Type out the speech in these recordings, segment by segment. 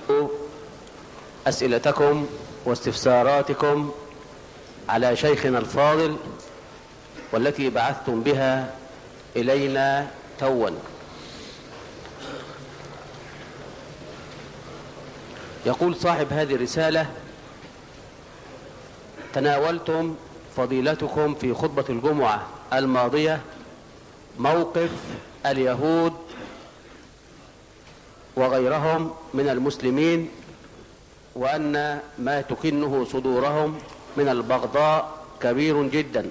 أسئلتكم واستفساراتكم على شيخنا الفاضل والتي بعثتم بها إلينا توا يقول صاحب هذه الرسالة تناولتم فضيلتكم في خطبة الجمعة الماضية موقف اليهود وغيرهم من المسلمين وأن ما تكنه صدورهم من البغضاء كبير جدا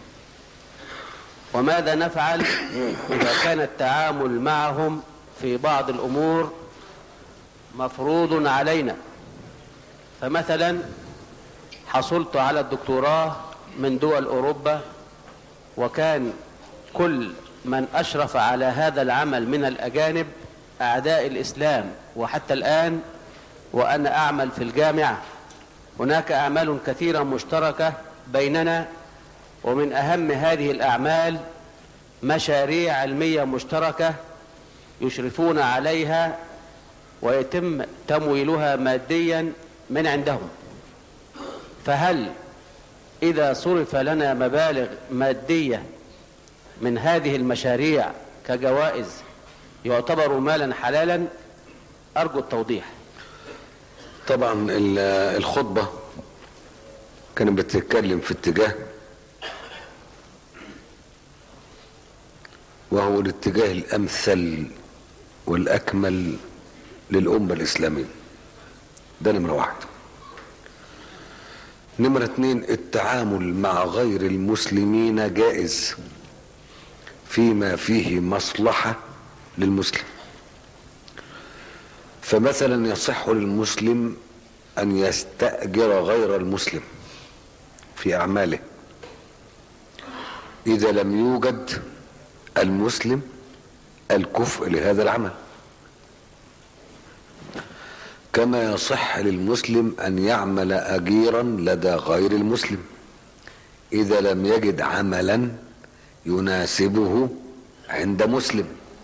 وماذا نفعل إذا كان التعامل معهم في بعض الأمور مفروض علينا فمثلا حصلت على الدكتوراه من دول أوروبا وكان كل من أشرف على هذا العمل من الأجانب أعداء الإسلام وحتى الآن وأنا أعمل في الجامعة هناك أعمال كثيرة مشتركة بيننا ومن أهم هذه الأعمال مشاريع علمية مشتركة يشرفون عليها ويتم تمويلها ماديا من عندهم فهل إذا صرف لنا مبالغ مادية من هذه المشاريع كجوائز يعتبر مالا حلالا أرجو التوضيح طبعا الخطبة كانت بتتكلم في اتجاه وهو الاتجاه الأمثل والأكمل للأمة الإسلامية ده نمرة واحد نمرة اتنين التعامل مع غير المسلمين جائز فيما فيه مصلحة للمسلم فمثلا يصح للمسلم أن يستأجر غير المسلم في أعماله إذا لم يوجد المسلم الكفء لهذا العمل كما يصح للمسلم أن يعمل أجيرا لدى غير المسلم إذا لم يجد عملا يناسبه عند مسلم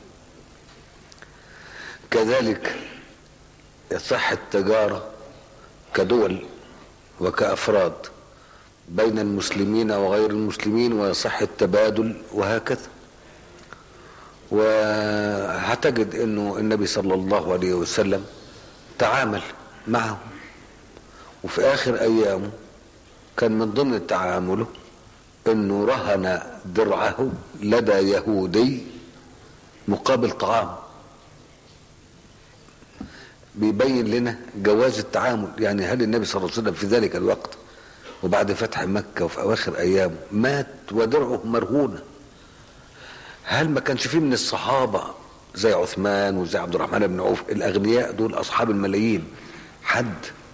كذلك يصح التجارة كدول وكأفراد بين المسلمين وغير المسلمين ويصح التبادل وهكذا وهتجد انه النبي صلى الله عليه وسلم تعامل معهم وفي اخر ايامه كان من ضمن تعامله انه رهن درعه لدى يهودي مقابل طعام بيبين لنا جواز التعامل يعني هل النبي صلى الله عليه وسلم في ذلك الوقت وبعد فتح مكة وفي أواخر أيامه مات ودرعه مرهونة هل ما كانش فيه من الصحابة زي عثمان وزي عبد الرحمن بن عوف الأغنياء دول أصحاب الملايين حد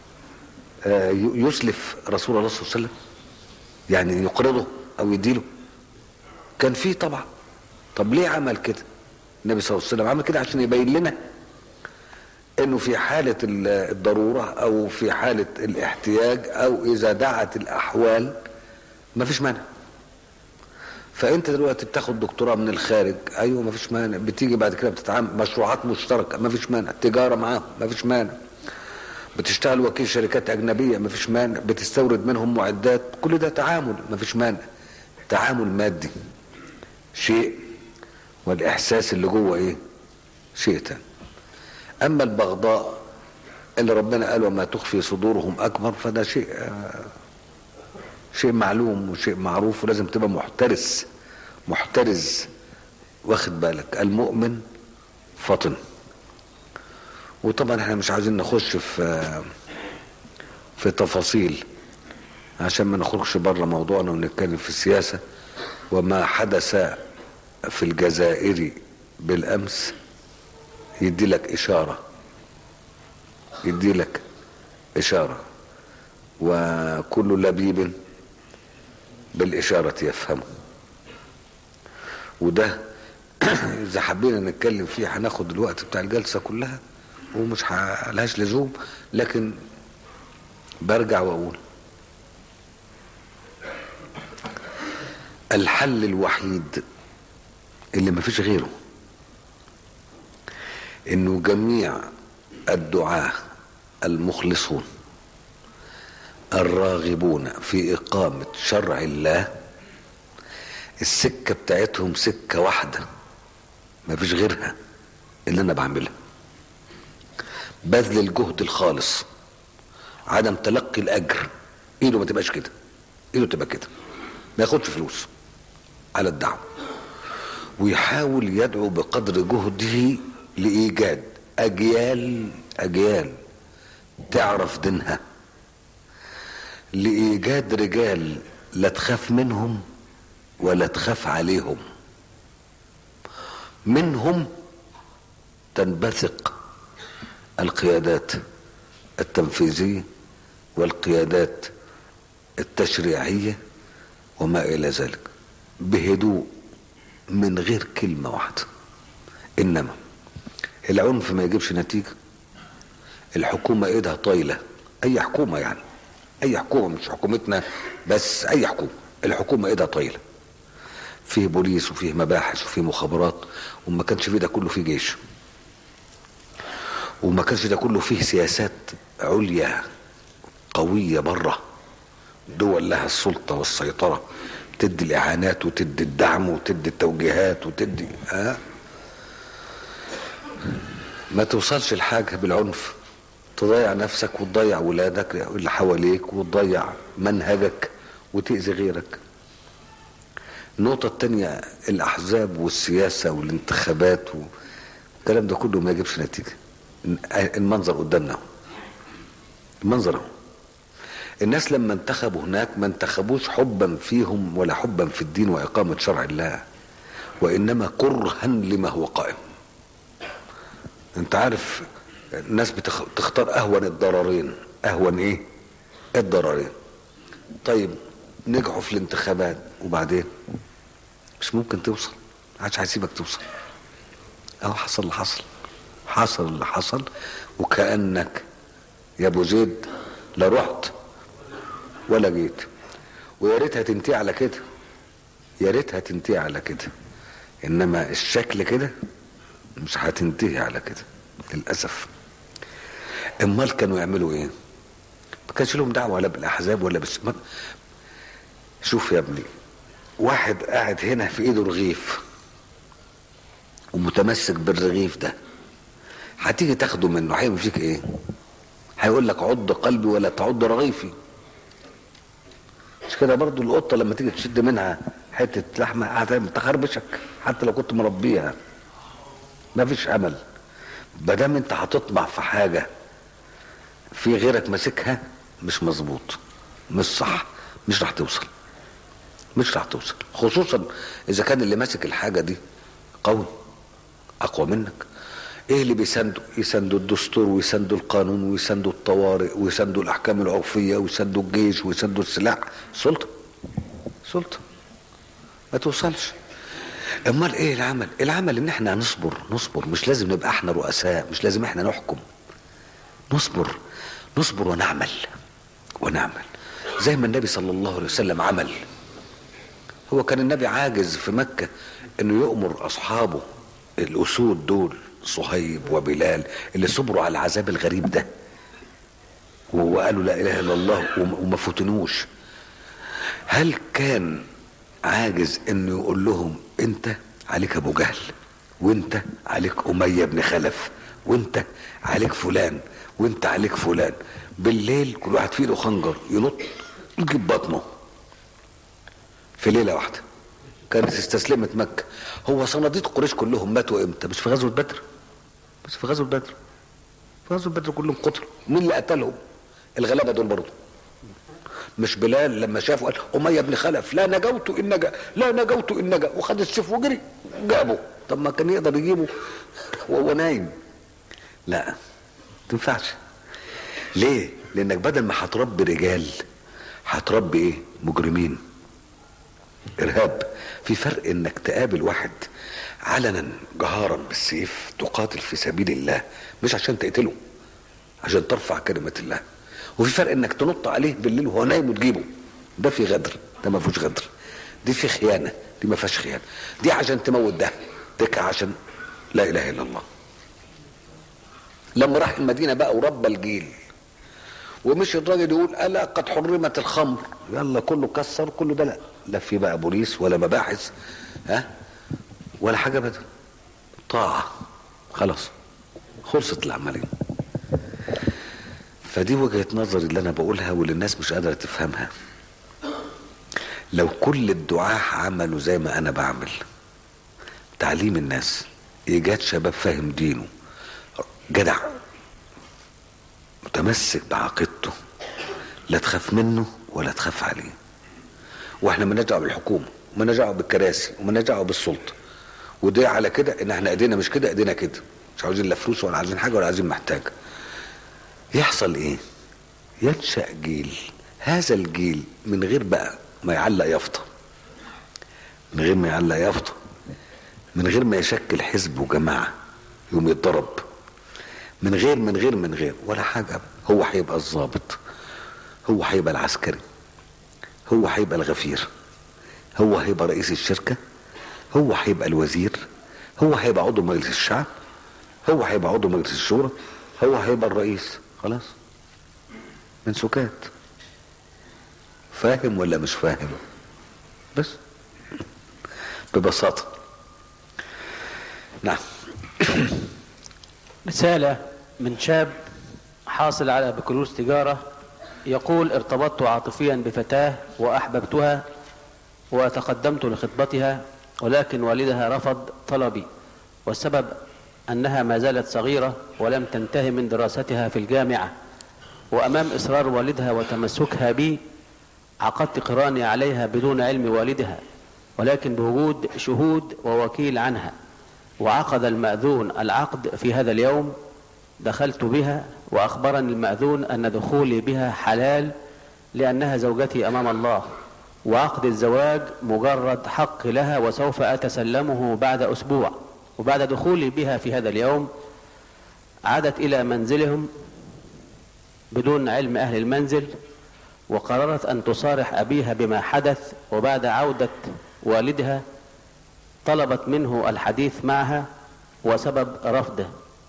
يسلف رسول الله صلى الله عليه وسلم يعني يقرضه أو يديله كان فيه طبعا طب ليه عمل كده النبي صلى الله عليه وسلم عمل كده عشان يبين لنا انه في حالة الضرورة او في حالة الاحتياج او اذا دعت الاحوال ما فيش مانع فانت دلوقتي بتاخد دكتوراه من الخارج ايوه ما فيش مانع بتيجي بعد كده بتتعامل مشروعات مشتركة ما فيش مانع تجارة معاهم ما فيش مانع بتشتغل وكيل شركات اجنبية ما فيش مانع بتستورد منهم معدات كل ده تعامل ما فيش مانع تعامل مادي شيء والاحساس اللي جوه ايه شيء تاني اما البغضاء اللي ربنا قال وما تخفي صدورهم اكبر فده شيء شيء معلوم وشيء معروف ولازم تبقى محترس محترز واخد بالك المؤمن فطن وطبعا احنا مش عايزين نخش في في تفاصيل عشان ما نخرجش بره موضوعنا ونتكلم في السياسه وما حدث في الجزائر بالامس يدي لك إشارة يدي لك إشارة وكل لبيب بالإشارة يفهمه وده إذا حبينا نتكلم فيه هناخد الوقت بتاع الجلسة كلها ومش لهاش لزوم لكن برجع وأقول الحل الوحيد اللي مفيش غيره انه جميع الدعاة المخلصون الراغبون في إقامة شرع الله السكة بتاعتهم سكة واحدة ما فيش غيرها اللي أنا بعملها بذل الجهد الخالص عدم تلقي الأجر إيده ما تبقاش كده إيده تبقى كده ما ياخدش فلوس على الدعوة ويحاول يدعو بقدر جهده لإيجاد أجيال أجيال تعرف دينها لإيجاد رجال لا تخاف منهم ولا تخاف عليهم منهم تنبثق القيادات التنفيذية والقيادات التشريعية وما إلى ذلك بهدوء من غير كلمة واحدة إنما العنف ما يجيبش نتيجة الحكومة ايدها طايلة اي حكومة يعني اي حكومة مش حكومتنا بس اي حكومة الحكومة ايدها طايلة فيه بوليس وفيه مباحث وفيه مخابرات وما كانش فيه ده كله فيه جيش وما كانش ده كله فيه سياسات عليا قوية بره دول لها السلطة والسيطرة تدي الإعانات وتدي الدعم وتدي التوجيهات وتدي آه ما توصلش الحاجة بالعنف تضيع نفسك وتضيع ولادك اللي حواليك وتضيع منهجك وتأذي غيرك النقطة التانية الأحزاب والسياسة والانتخابات والكلام ده كله ما يجيبش نتيجة المنظر قدامنا المنظر اهو الناس لما انتخبوا هناك ما انتخبوش حبا فيهم ولا حبا في الدين وإقامة شرع الله وإنما كرها لما هو قائم انت عارف الناس بتختار اهون الضررين اهون ايه الضررين طيب نجحوا في الانتخابات وبعدين مش ممكن توصل محدش هيسيبك توصل اهو حصل اللي حصل حصل اللي حصل وكانك يا ابو زيد لا رحت ولا جيت ويا ريتها تنتهي على كده يا ريتها تنتهي على كده انما الشكل كده مش هتنتهي على كده للاسف امال كانوا يعملوا ايه ما كانش لهم دعوه لا بالاحزاب ولا بس ما... شوف يا ابني واحد قاعد هنا في ايده رغيف ومتمسك بالرغيف ده هتيجي تاخده منه هيعمل فيك ايه هيقول لك عض قلبي ولا تعض رغيفي مش كده برضو القطه لما تيجي تشد منها حته لحمه هتعمل تخربشك حتى لو كنت مربيها ما فيش امل ما دام انت هتطمع في حاجه في غيرك ماسكها مش مظبوط مش صح مش راح توصل مش راح توصل خصوصا اذا كان اللي ماسك الحاجه دي قوي اقوى منك ايه اللي بيساندوا يساندوا الدستور ويساندوا القانون ويساندوا الطوارئ ويساندوا الاحكام العرفيه ويساندوا الجيش ويساندوا السلاح سلطه سلطه ما توصلش امال ايه العمل العمل ان احنا نصبر نصبر مش لازم نبقى احنا رؤساء مش لازم احنا نحكم نصبر نصبر ونعمل ونعمل زي ما النبي صلى الله عليه وسلم عمل هو كان النبي عاجز في مكة انه يؤمر اصحابه الاسود دول صهيب وبلال اللي صبروا على العذاب الغريب ده وقالوا لا اله الا الله وما فتنوش هل كان عاجز انه يقول لهم انت عليك ابو جهل وانت عليك اميه بن خلف وانت عليك فلان وانت عليك فلان بالليل كل واحد فيه له خنجر ينط يجيب بطنه في ليله واحده كانت استسلمت مكه هو صناديد قريش كلهم ماتوا امتى مش في غزوه بدر بس في غزوه بدر في غزوه بدر كلهم قتلوا مين اللي قتلهم الغلابه دول برضه مش بلال لما شافه قال اميه بن خلف لا نجوت ان نجا لا نجوت ان نجا وخد السيف وجري جابه طب ما كان يقدر يجيبه وهو نايم لا تنفعش ليه لانك بدل ما هتربي رجال هتربي ايه مجرمين ارهاب في فرق انك تقابل واحد علنا جهارا بالسيف تقاتل في سبيل الله مش عشان تقتله عشان ترفع كلمة الله وفي فرق انك تنط عليه بالليل وهو نايم وتجيبه ده في غدر ده ما فيهوش غدر دي في خيانة دي ما فيهاش خيانة دي عشان تموت ده ديك عشان لا اله الا الله لما راح المدينة بقى وربى الجيل ومش الراجل يقول الا قد حرمت الخمر يلا كله كسر كله ده لا لا في بقى بوليس ولا مباحث ها ولا حاجه ابدا طاعه خلاص خلصت العمليه فدي وجهه نظري اللي انا بقولها واللي الناس مش قادره تفهمها لو كل الدعاة عملوا زي ما انا بعمل تعليم الناس ايجاد شباب فاهم دينه جدع متمسك بعقيدته لا تخاف منه ولا تخاف عليه واحنا مالناش دعوه بالحكومه ومالناش دعوه بالكراسي ومالناش دعوه بالسلطه وده على كده ان احنا ايدينا مش كده ايدينا كده مش عاوزين لا فلوس ولا عايزين حاجه ولا عايزين محتاجه يحصل ايه ينشا جيل هذا الجيل من غير بقى ما يعلق يافطه من غير ما يعلق يافطه من غير ما يشكل حزب وجماعه يوم يتضرب من غير من غير من غير ولا حاجه هو هيبقى الضابط هو هيبقى العسكري هو هيبقى الغفير هو هيبقى رئيس الشركه هو هيبقى الوزير هو هيبقى عضو مجلس الشعب هو هيبقى عضو مجلس الشورى هو هيبقى الرئيس خلاص من سكات فاهم ولا مش فاهم بس ببساطة نعم رسالة من شاب حاصل على بكالوريوس تجارة يقول ارتبطت عاطفيا بفتاة وأحببتها وتقدمت لخطبتها ولكن والدها رفض طلبي والسبب أنها ما زالت صغيرة ولم تنتهي من دراستها في الجامعة وأمام إصرار والدها وتمسكها بي عقدت قراني عليها بدون علم والدها ولكن بوجود شهود ووكيل عنها وعقد المأذون العقد في هذا اليوم دخلت بها وأخبرني المأذون أن دخولي بها حلال لأنها زوجتي أمام الله وعقد الزواج مجرد حق لها وسوف أتسلمه بعد أسبوع وبعد دخولي بها في هذا اليوم عادت إلى منزلهم بدون علم أهل المنزل وقررت أن تصارح أبيها بما حدث وبعد عودة والدها طلبت منه الحديث معها وسبب رفضه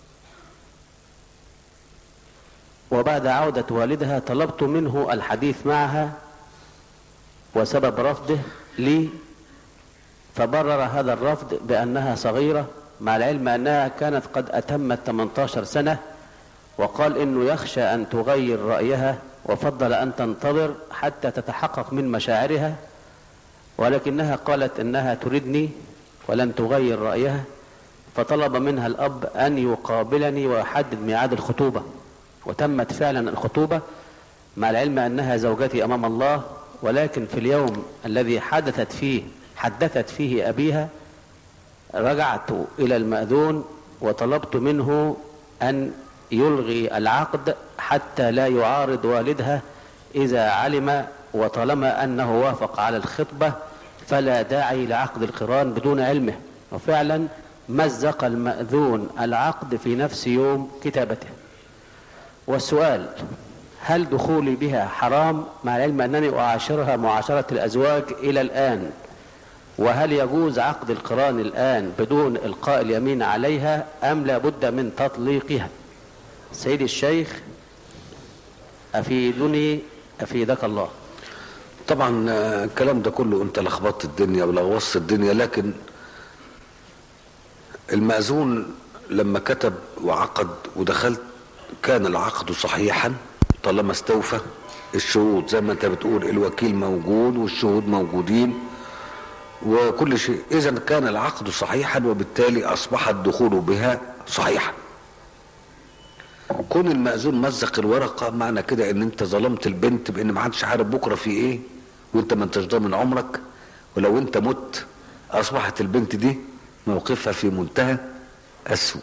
وبعد عودة والدها طلبت منه الحديث معها وسبب رفضه لي فبرر هذا الرفض بأنها صغيرة مع العلم أنها كانت قد أتمت 18 سنة وقال إنه يخشى أن تغير رأيها وفضل أن تنتظر حتى تتحقق من مشاعرها ولكنها قالت إنها تريدني ولن تغير رأيها فطلب منها الأب أن يقابلني ويحدد ميعاد الخطوبة وتمت فعلا الخطوبة مع العلم أنها زوجتي أمام الله ولكن في اليوم الذي حدثت فيه حدثت فيه أبيها رجعت إلى المأذون وطلبت منه أن يلغي العقد حتى لا يعارض والدها إذا علم وطالما أنه وافق على الخطبة فلا داعي لعقد القران بدون علمه وفعلا مزق المأذون العقد في نفس يوم كتابته والسؤال هل دخولي بها حرام مع العلم أنني أعاشرها معاشرة الأزواج إلى الآن وهل يجوز عقد القران الآن بدون إلقاء اليمين عليها أم لا بد من تطليقها سيدي الشيخ أفيدني أفيدك الله طبعا آه، الكلام ده كله انت لخبطت الدنيا ولغوصت الدنيا لكن المأذون لما كتب وعقد ودخلت كان العقد صحيحا طالما استوفى الشهود زي ما انت بتقول الوكيل موجود والشهود موجودين وكل شيء اذا كان العقد صحيحا وبالتالي اصبح الدخول بها صحيحا كون المأذون مزق الورقة معنى كده ان انت ظلمت البنت بان ما حدش عارف بكرة في ايه وانت ما انتش ضامن عمرك ولو انت مت اصبحت البنت دي موقفها في منتهى السوء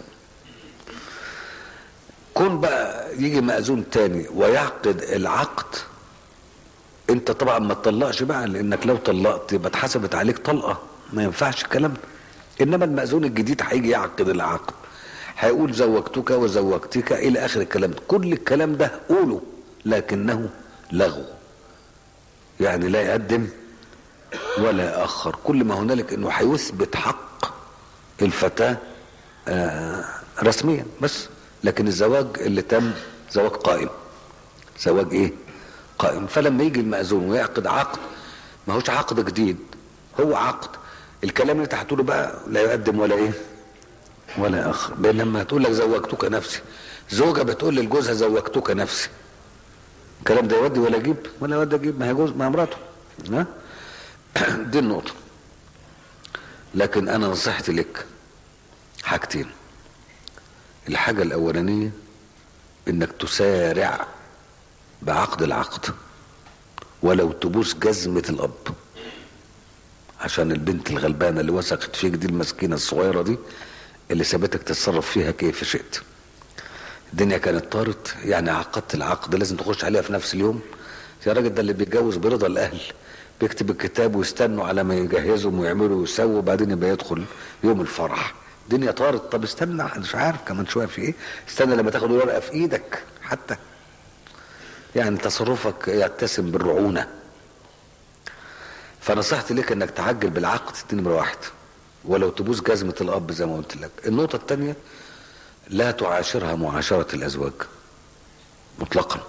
كون بقى يجي مأذون تاني ويعقد العقد انت طبعا ما تطلقش بقى لانك لو طلقت يبقى اتحسبت عليك طلقه ما ينفعش الكلام ده انما المأذون الجديد هيجي يعقد العقد هيقول زوجتك وزوجتك الى اخر الكلام ده كل الكلام ده قوله لكنه لغو يعني لا يقدم ولا يأخر كل ما هنالك انه هيثبت حق الفتاة آه رسميا بس لكن الزواج اللي تم زواج قائم زواج ايه قائم فلما يجي المأذون ويعقد عقد ما هوش عقد جديد هو عقد الكلام اللي انت هتقوله بقى لا يقدم ولا ايه ولا اخر بينما تقول لك زوجتك نفسي زوجة بتقول لجوزها زوجتك نفسي الكلام ده يودي ولا يجيب ولا يودي يجيب ما هي جوز ما هي مراته ها دي النقطة لكن انا نصيحتي لك حاجتين الحاجة الاولانية انك تسارع بعقد العقد ولو تبوس جزمة الاب عشان البنت الغلبانة اللي وثقت فيك دي المسكينة الصغيرة دي اللي سابتك تتصرف فيها كيف شئت الدنيا كانت طارت يعني عقدت العقد لازم تخش عليها في نفس اليوم يا راجل ده اللي بيتجوز برضا الاهل بيكتب الكتاب ويستنوا على ما يجهزوا ويعملوا ويسووا وبعدين يبقى يدخل يوم الفرح الدنيا طارت طب استنى مش عارف كمان شويه في ايه استنى لما تاخد الورقه في ايدك حتى يعني تصرفك يتسم بالرعونه فنصيحتي لك انك تعجل بالعقد دي نمره واحد ولو تبوس جزمه الاب زي ما قلت لك النقطه الثانيه لا تعاشرها معاشره الازواج مطلقا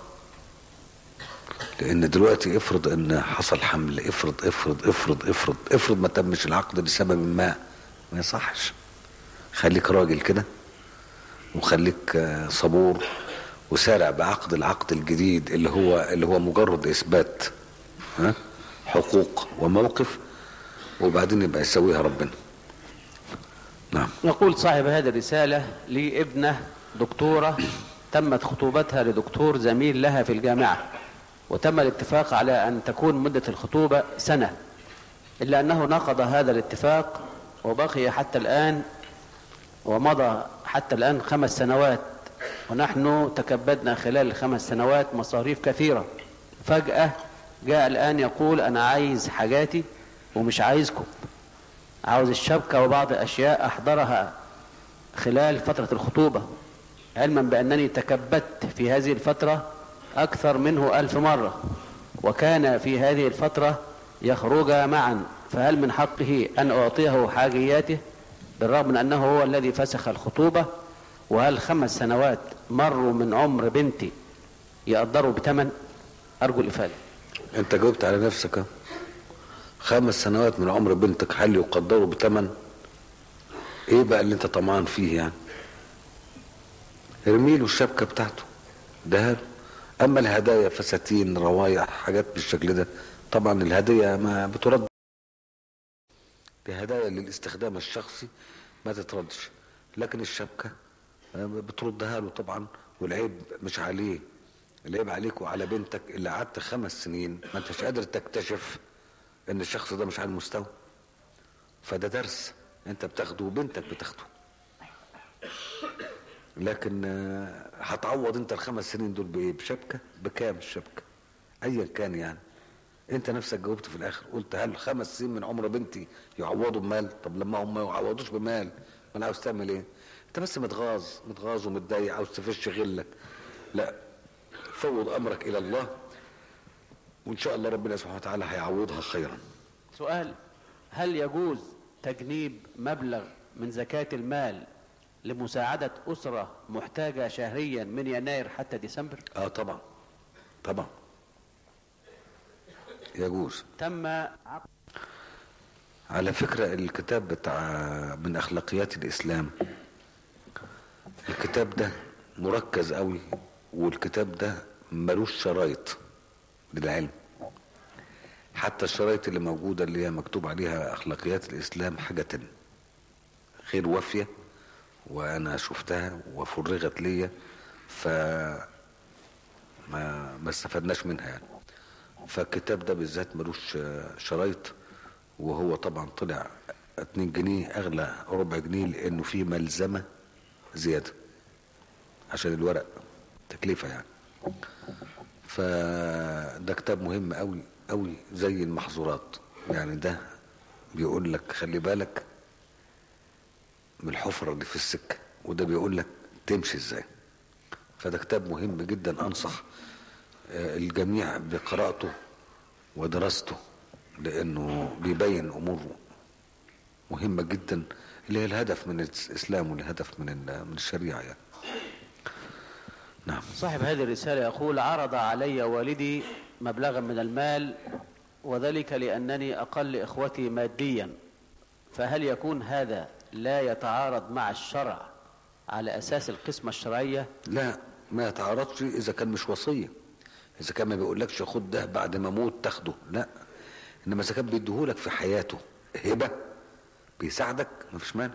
لان دلوقتي افرض ان حصل حمل افرض افرض افرض افرض افرض ما تمش العقد لسبب ما ما يصحش خليك راجل كده وخليك آه، صبور وسارع بعقد العقد الجديد اللي هو اللي هو مجرد اثبات ها حقوق وموقف وبعدين يبقى يسويها ربنا نعم يقول صاحب هذه الرسالة لي ابنة دكتورة تمت خطوبتها لدكتور زميل لها في الجامعة وتم الاتفاق على أن تكون مدة الخطوبة سنة إلا أنه نقض هذا الاتفاق وبقي حتى الآن ومضى حتى الآن خمس سنوات ونحن تكبدنا خلال الخمس سنوات مصاريف كثيرة فجأة جاء الآن يقول أنا عايز حاجاتي ومش عايزكم عاوز الشبكة وبعض الأشياء أحضرها خلال فترة الخطوبة علما بأنني تكبدت في هذه الفترة أكثر منه ألف مرة وكان في هذه الفترة يخرجا معا فهل من حقه أن أعطيه حاجياته بالرغم من أنه هو الذي فسخ الخطوبة وهل خمس سنوات مروا من عمر بنتي يقدروا بثمن أرجو الإفادة انت جاوبت على نفسك اهو. خمس سنوات من عمر بنتك هل يقدروا بثمن ايه بقى اللي انت طمعان فيه يعني ارمي له الشبكه بتاعته ده اما الهدايا فساتين روايح حاجات بالشكل ده طبعا الهديه ما بترد دي هدايا للاستخدام الشخصي ما تتردش لكن الشبكه آه، بتردها له طبعا والعيب مش عليه العيب عليك وعلى بنتك اللي قعدت خمس سنين ما انتش قادر تكتشف ان الشخص ده مش على المستوى فده درس انت بتاخده وبنتك بتاخده لكن آه، هتعوض انت الخمس سنين دول بايه بشبكه بكام الشبكه ايا كان يعني انت نفسك جاوبت في الاخر قلت هل خمس سنين من عمر بنتي يعوضوا بمال طب لما هم ما يعوضوش بمال ما انا عاوز تعمل ايه انت بس متغاظ متغاظ ومتضايق عاوز تفش غلك لا فوض امرك الى الله وان شاء الله ربنا سبحانه وتعالى هيعوضها خيرا سؤال هل يجوز تجنيب مبلغ من زكاة المال لمساعدة أسرة محتاجة شهريا من يناير حتى ديسمبر اه طبعا طبعا يجوز تم عقد على فكرة الكتاب بتاع من أخلاقيات الإسلام الكتاب ده مركز قوي والكتاب ده ملوش شرايط للعلم حتى الشرايط اللي موجودة اللي هي مكتوب عليها أخلاقيات الإسلام حاجة تانية غير وافية وأنا شفتها وفرغت ليا ف ما ما استفدناش منها يعني فالكتاب ده بالذات ملوش آه، شرايط وهو طبعا طلع 2 جنيه اغلى ربع جنيه لانه فيه ملزمه زياده عشان الورق تكلفه يعني فده كتاب مهم قوي قوي زي المحظورات يعني ده بيقول لك خلي بالك من الحفره اللي في السكه وده بيقول لك تمشي ازاي فده كتاب مهم جدا انصح آه، الجميع بقراءته ودراسته لانه بيبين امور مهمه جدا اللي هي الهدف من الاسلام والهدف من ال- من الشريعه يعني نعم صاحب هذه الرسالة يقول عرض علي والدي مبلغا من المال وذلك لأنني أقل إخوتي ماديا فهل يكون هذا لا يتعارض مع الشرع على أساس القسمة الشرعية لا ما يتعارضش اذا كان مش وصيه اذا كان ما بيقولكش خد ده بعد ما اموت تاخده لا انما اذا كان بيديهولك في حياته هبه بيساعدك ما فيش مانع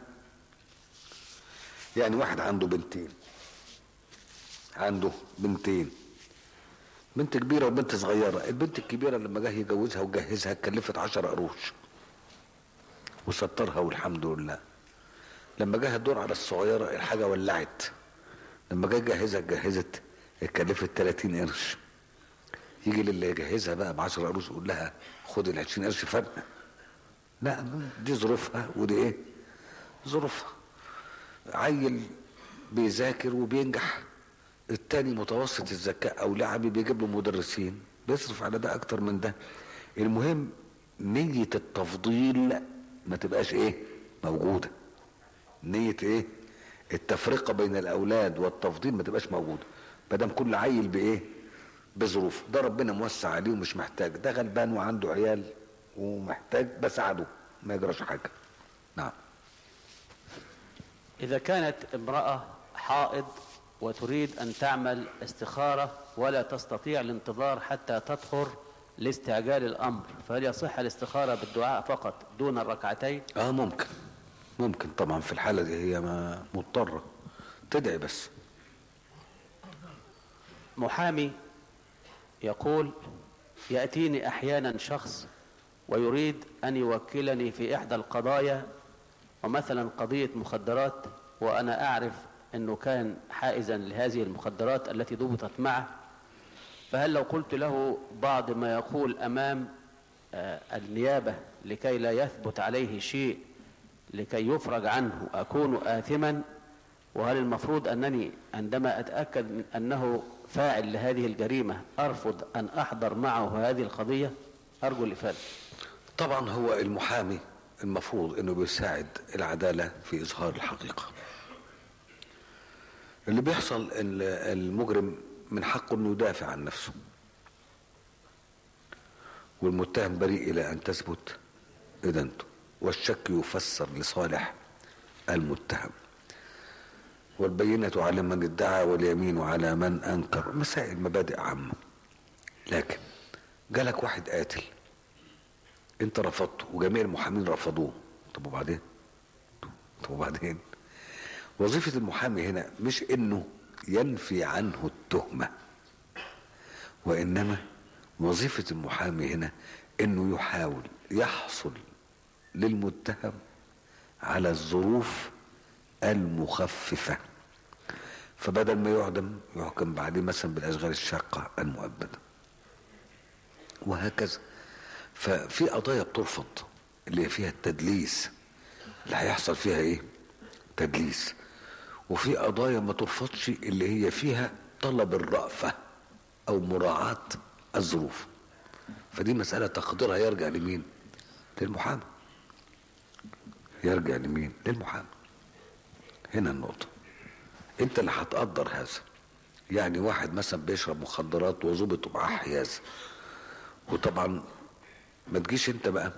يعني واحد عنده بنتين عنده بنتين بنت كبيرة وبنت صغيرة البنت الكبيرة لما جه يجوزها وجهزها اتكلفت عشر قروش وسترها والحمد لله لما جه الدور على الصغيرة الحاجة ولعت لما جه يجهزها جهزت اتكلفت 30 قرش يجي للي يجهزها بقى ب 10 قروش يقول لها خد ال 20 قرش فرق لا دي ظروفها ودي ايه ظروفها عيل بيذاكر وبينجح التاني متوسط الذكاء او لعبي بيجيب له مدرسين بيصرف على ده اكتر من ده المهم نية التفضيل ما تبقاش ايه موجودة نية ايه التفرقة بين الاولاد والتفضيل ما تبقاش موجودة مادام كل عيل بايه بظروف ده ربنا موسع عليه ومش محتاج ده غلبان وعنده عيال ومحتاج بساعده ما يجراش حاجة نعم إذا كانت امرأة حائض وتريد أن تعمل استخارة ولا تستطيع الانتظار حتى تطهر لاستعجال الأمر فهل يصح الاستخارة بالدعاء فقط دون الركعتين اه ممكن ممكن طبعا في الحالة دي هي ما مضطرة تدعي بس محامي يقول يأتيني أحيانا شخص ويريد أن يوكلني في إحدى القضايا ومثلا قضية مخدرات وأنا أعرف أنه كان حائزا لهذه المخدرات التي ضبطت معه فهل لو قلت له بعض ما يقول أمام آه، النيابة لكي لا يثبت عليه شيء لكي يفرج عنه أكون آثما وهل المفروض أنني عندما أتأكد من أنه فاعل لهذه الجريمة أرفض أن أحضر معه هذه القضية أرجو الإفادة طبعا هو المحامي المفروض انه بيساعد العدالة في اظهار الحقيقة اللي بيحصل ان المجرم من حقه انه يدافع عن نفسه والمتهم بريء الى ان تثبت ادانته والشك يفسر لصالح المتهم والبينة على من ادعى واليمين على من انكر مسائل مبادئ عامة لكن جالك واحد قاتل انت رفضته وجميع المحامين رفضوه طب وبعدين طب وبعدين وظيفة المحامي هنا مش انه ينفي عنه التهمة وانما وظيفة المحامي هنا انه يحاول يحصل للمتهم على الظروف المخففة فبدل ما يعدم يحكم بعدين مثلا بالاشغال الشاقة المؤبدة وهكذا ففي قضايا بترفض اللي هي فيها التدليس اللي هيحصل فيها ايه تدليس وفي قضايا ما ترفضش اللي هي فيها طلب الرأفة او مراعاة الظروف فدي مسألة تقديرها يرجع لمين للمحامي يرجع لمين للمحامي هنا النقطة انت اللي هتقدر هذا يعني واحد مثلا بيشرب مخدرات وظبط معاه حيازة وطبعا ما تجيش انت بقى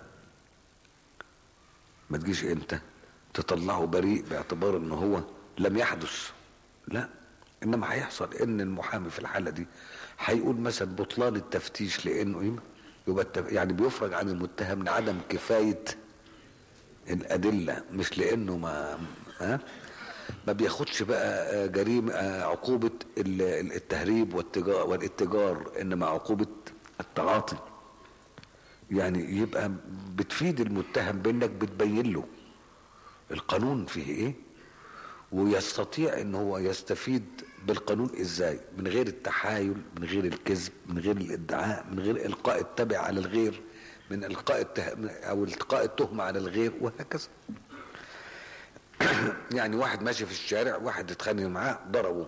ما تجيش انت تطلعه بريء باعتبار ان هو لم يحدث لا انما هيحصل ان المحامي في الحاله دي هيقول مثلا بطلان التفتيش لانه ايه يبقى التف... يعني بيفرج عن المتهم لعدم كفايه الادله مش لانه ما ها ما بياخدش بقى جريمه عقوبه التهريب والتجار والاتجار انما عقوبه التعاطي يعني يبقى بتفيد المتهم بانك بتبين له القانون فيه ايه ويستطيع ان هو يستفيد بالقانون ازاي من غير التحايل من غير الكذب من غير الادعاء من غير القاء التبع على الغير من القاء التهم او القاء التهمه على الغير وهكذا يعني واحد ماشي في الشارع واحد اتخانق معاه ضربه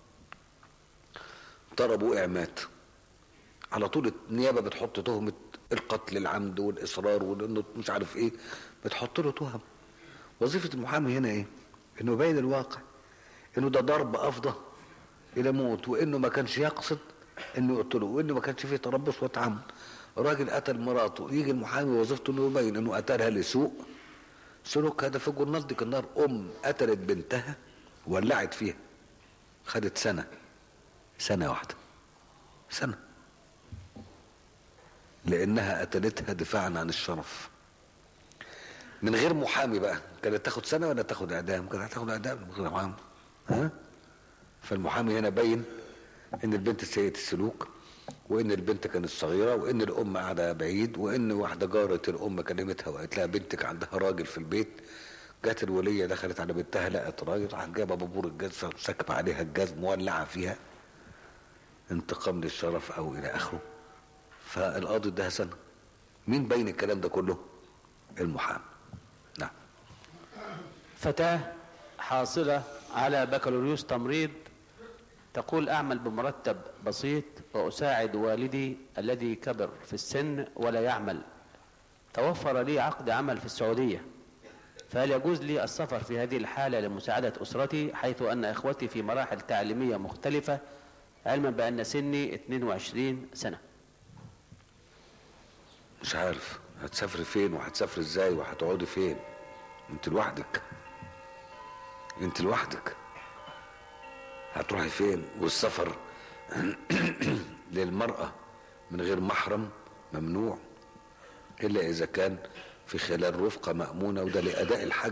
ضربه وقع مات على طول النيابه بتحط تهمه القتل العمد والاصرار وانه مش عارف ايه بتحط له تهم وظيفه المحامي هنا ايه انه يبين الواقع انه ده ضرب افضل الى موت وانه ما كانش يقصد انه يقتله وانه ما كانش فيه تربص وتعمد راجل قتل مراته يجي المحامي وظيفته انه يبين انه قتلها لسوء سلوك هذا في جرنالة النار ام قتلت بنتها ولعت فيها خدت سنه سنه واحده سنه لانها قتلتها دفاعا عن الشرف من غير محامي بقى كانت تاخد سنه ولا تاخد اعدام كانت هتاخد اعدام من غير محامي ها فالمحامي هنا بين ان البنت سيئه السلوك وان البنت كانت صغيره وان الام قاعده بعيد وان واحده جاره الام كلمتها وقالت لها بنتك عندها راجل في البيت جت الوليه دخلت على بنتها لقت راجل راح جايبه بابور الجاز سكب عليها الجاز مولعه فيها انتقام للشرف او الى اخره فالقاضي اداها سنه مين بين الكلام ده كله المحامي نعم فتاة حاصلة على بكالوريوس تمريض تقول أعمل بمرتب بسيط وأساعد والدي الذي كبر في السن ولا يعمل توفر لي عقد عمل في السعودية فهل يجوز لي السفر في هذه الحالة لمساعدة أسرتي حيث أن إخوتي في مراحل تعليمية مختلفة علما بأن سني 22 سنة مش عارف هتسافري فين وهتسافري ازاي وهتقعدي فين انت لوحدك انت لوحدك هتروحي فين والسفر للمرأة من غير محرم ممنوع إلا إذا كان في خلال رفقة مأمونة وده لأداء الحج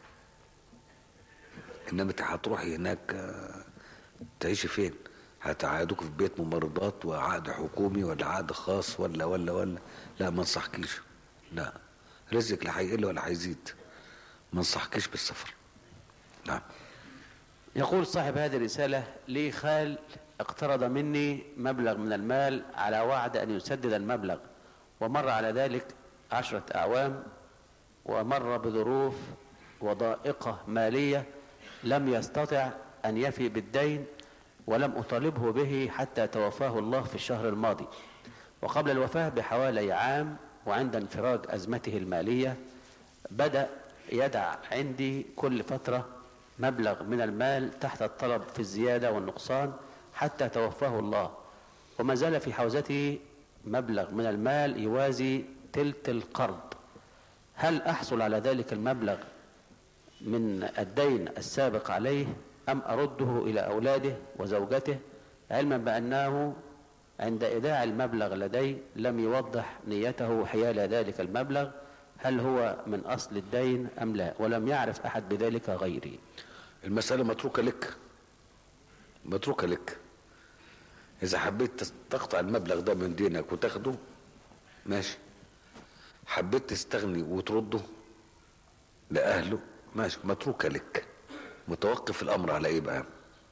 إنما انت هتروحي هناك آه، تعيشي فين هتقعدوك في بيت ممرضات وعقد حكومي ولا عقد خاص ولا ولا ولا لا ما انصحكيش لا رزقك لا هيقل ولا هيزيد ما انصحكيش بالسفر نعم يقول صاحب هذه الرسالة لي خال اقترض مني مبلغ من المال على وعد أن يسدد المبلغ ومر على ذلك عشرة أعوام ومر بظروف وضائقة مالية لم يستطع أن يفي بالدين ولم أطالبه به حتى توفاه الله في الشهر الماضي وقبل الوفاة بحوالي عام وعند انفراج أزمته المالية بدأ يدع عندي كل فترة مبلغ من المال تحت الطلب في الزيادة والنقصان حتى توفاه الله وما زال في حوزته مبلغ من المال يوازي تلت القرض هل أحصل على ذلك المبلغ من الدين السابق عليه أم أرده إلى أولاده وزوجته علما بأنه عند إيداع المبلغ لدي لم يوضح نيته حيال ذلك المبلغ هل هو من أصل الدين أم لا ولم يعرف أحد بذلك غيري المسألة متروكة لك متروكة لك إذا حبيت تقطع المبلغ ده من دينك وتاخده ماشي حبيت تستغني وترده لأهله ماشي متروكة لك متوقف الأمر على إيه بقى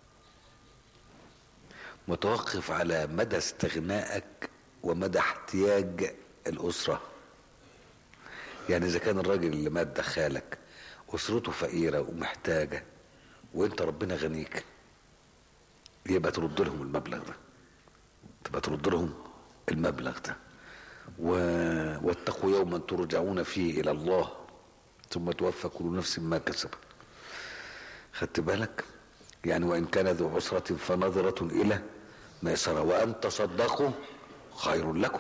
متوقف على مدى استغنائك ومدى احتياج الأسرة يعني إذا كان الراجل اللي مات دخالك أسرته فقيرة ومحتاجة وانت ربنا غنيك يبقى ترد لهم المبلغ ده تبقى ترد لهم المبلغ ده و... واتقوا يوما ترجعون فيه الى الله ثم توفى كل نفس ما كسبت خدت بالك يعني وان كان ذو عسرة فنظرة الى ميسرة وان تصدقوا خير لكم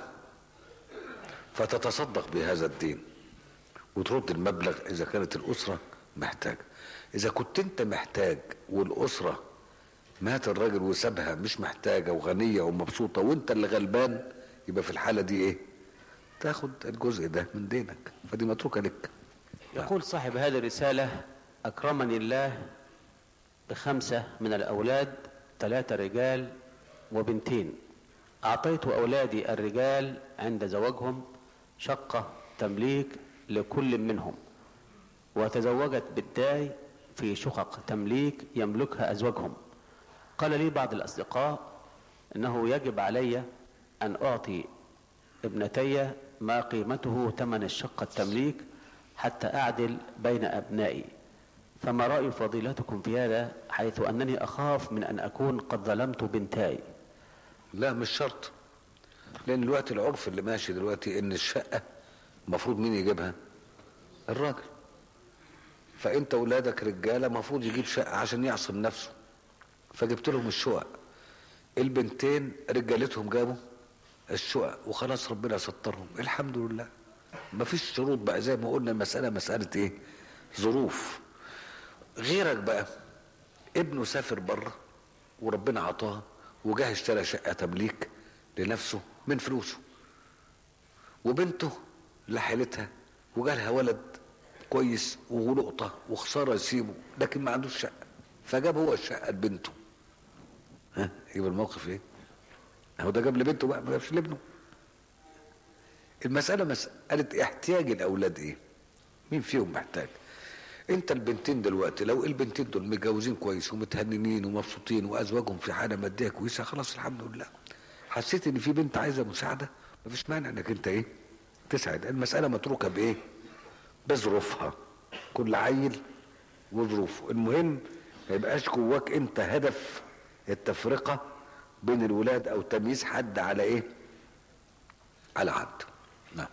فتتصدق بهذا الدين وترد المبلغ اذا كانت الاسرة محتاجة اذا كنت انت محتاج والاسرة مات الراجل وسابها مش محتاجة وغنية ومبسوطة وانت اللي غلبان يبقى في الحالة دي ايه تاخد الجزء ده من دينك فدي متروكة لك يقول صاحب هذه الرسالة أكرمني الله بخمسة من الأولاد ثلاثة رجال وبنتين أعطيت أولادي الرجال عند زواجهم شقة تمليك لكل منهم وتزوجت بنتاي في شقق تمليك يملكها أزواجهم قال لي بعض الأصدقاء أنه يجب علي أن أعطي ابنتي ما قيمته ثمن الشقة التمليك حتى أعدل بين أبنائي فما رأي فضيلتكم في هذا حيث أنني أخاف من أن أكون قد ظلمت بنتاي لا مش شرط لان دلوقتي العرف اللي ماشي دلوقتي ان الشقة المفروض مين يجيبها الراجل فانت ولادك رجاله المفروض يجيب شقه عشان يعصم نفسه فجبت لهم الشقق البنتين رجالتهم جابوا الشقق وخلاص ربنا سترهم الحمد لله مفيش شروط بقى زي ما قلنا المسألة مسألة ايه ظروف غيرك بقى ابنه سافر بره وربنا عطاه وجاه اشترى شقة تمليك لنفسه من فلوسه وبنته لحالتها وجالها ولد كويس ولقطة وخسارة يسيبه لكن ما عندوش شقة فجاب هو الشقة لبنته ها يبقى الموقف ايه هو ده جاب لبنته بقى ما جابش لابنه المسألة مسألة احتياج الأولاد ايه مين فيهم محتاج انت البنتين دلوقتي لو البنتين دول متجوزين كويس ومتهننين ومبسوطين وازواجهم في حاله ماديه كويسه خلاص الحمد لله حسيت ان في بنت عايزه مساعده مفيش مانع انك انت ايه تسعد المساله متروكه بايه بظروفها كل عيل وظروفه المهم ما يبقاش جواك انت هدف التفرقه بين الولاد او تمييز حد على ايه على حد نعم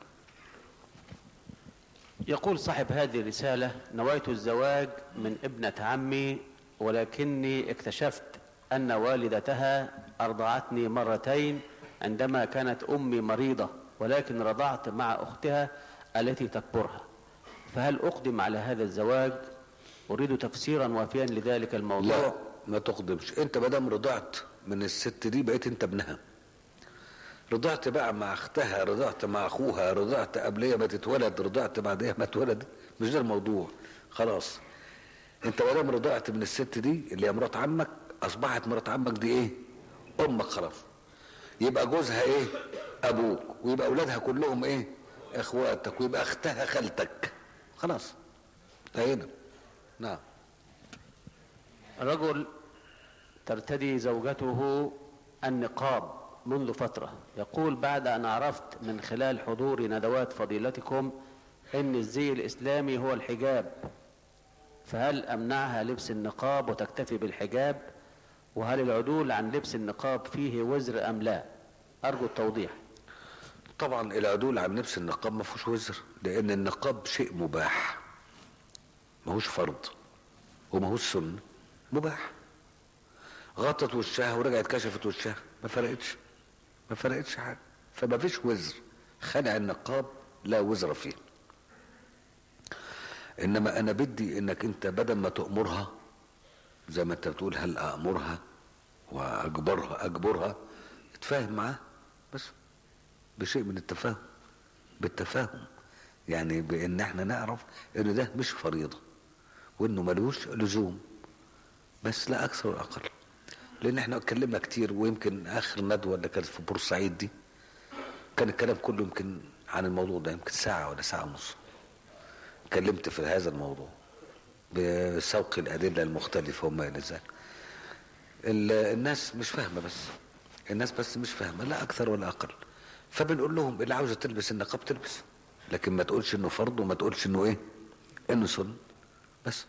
يقول صاحب هذه الرسالة نويت الزواج من ابنة عمي ولكني اكتشفت أن والدتها أرضعتني مرتين عندما كانت أمي مريضة ولكن رضعت مع أختها التي تكبرها فهل أقدم على هذا الزواج أريد تفسيرا وافيا لذلك الموضوع لا ما تقدمش انت مادام رضعت من الست دي بقيت انت ابنها رضعت بقى مع اختها رضعت مع اخوها رضعت قبليه ما تتولد رضعت بعدها ما اتولد مش ده الموضوع خلاص انت مادام رضعت من الست دي اللي هي مرات عمك اصبحت مرات عمك دي ايه امك خلاص يبقى جوزها ايه ابوك ويبقى اولادها كلهم ايه اخواتك ويبقى اختها خالتك خلاص انتهينا نعم رجل ترتدي زوجته النقاب منذ فترة يقول بعد أن عرفت من خلال حضور ندوات فضيلتكم أن الزي الإسلامي هو الحجاب فهل أمنعها لبس النقاب وتكتفي بالحجاب وهل العدول عن لبس النقاب فيه وزر أم لا أرجو التوضيح طبعا العدول عن لبس النقاب ما فيهوش وزر لان النقاب شيء مباح ماهوش فرض وماهوش سنه مباح غطت وشها ورجعت كشفت وشها ما فرقتش ما فرقتش حاجه فما فيش وزر خلع النقاب لا وزر فيه انما انا بدي انك انت بدل ما تأمرها زي ما انت بتقول هل امرها واجبرها اجبرها اتفاهم معاها بس بشيء من التفاهم بالتفاهم يعني بان احنا نعرف ان ده مش فريضه وانه ملوش لزوم بس لا اكثر ولا اقل لان احنا اتكلمنا كتير ويمكن اخر ندوه اللي كانت في بورسعيد دي كان الكلام كله يمكن عن الموضوع ده يمكن ساعه ولا ساعه ونص اتكلمت في هذا الموضوع بسوق الادله المختلفه وما الى ذلك ال- الناس مش فاهمه بس الناس بس مش فاهمه لا اكثر ولا اقل فبنقول لهم اللي عاوزه تلبس النقاب تلبس لكن ما تقولش انه فرض وما تقولش انه ايه انه سنه بس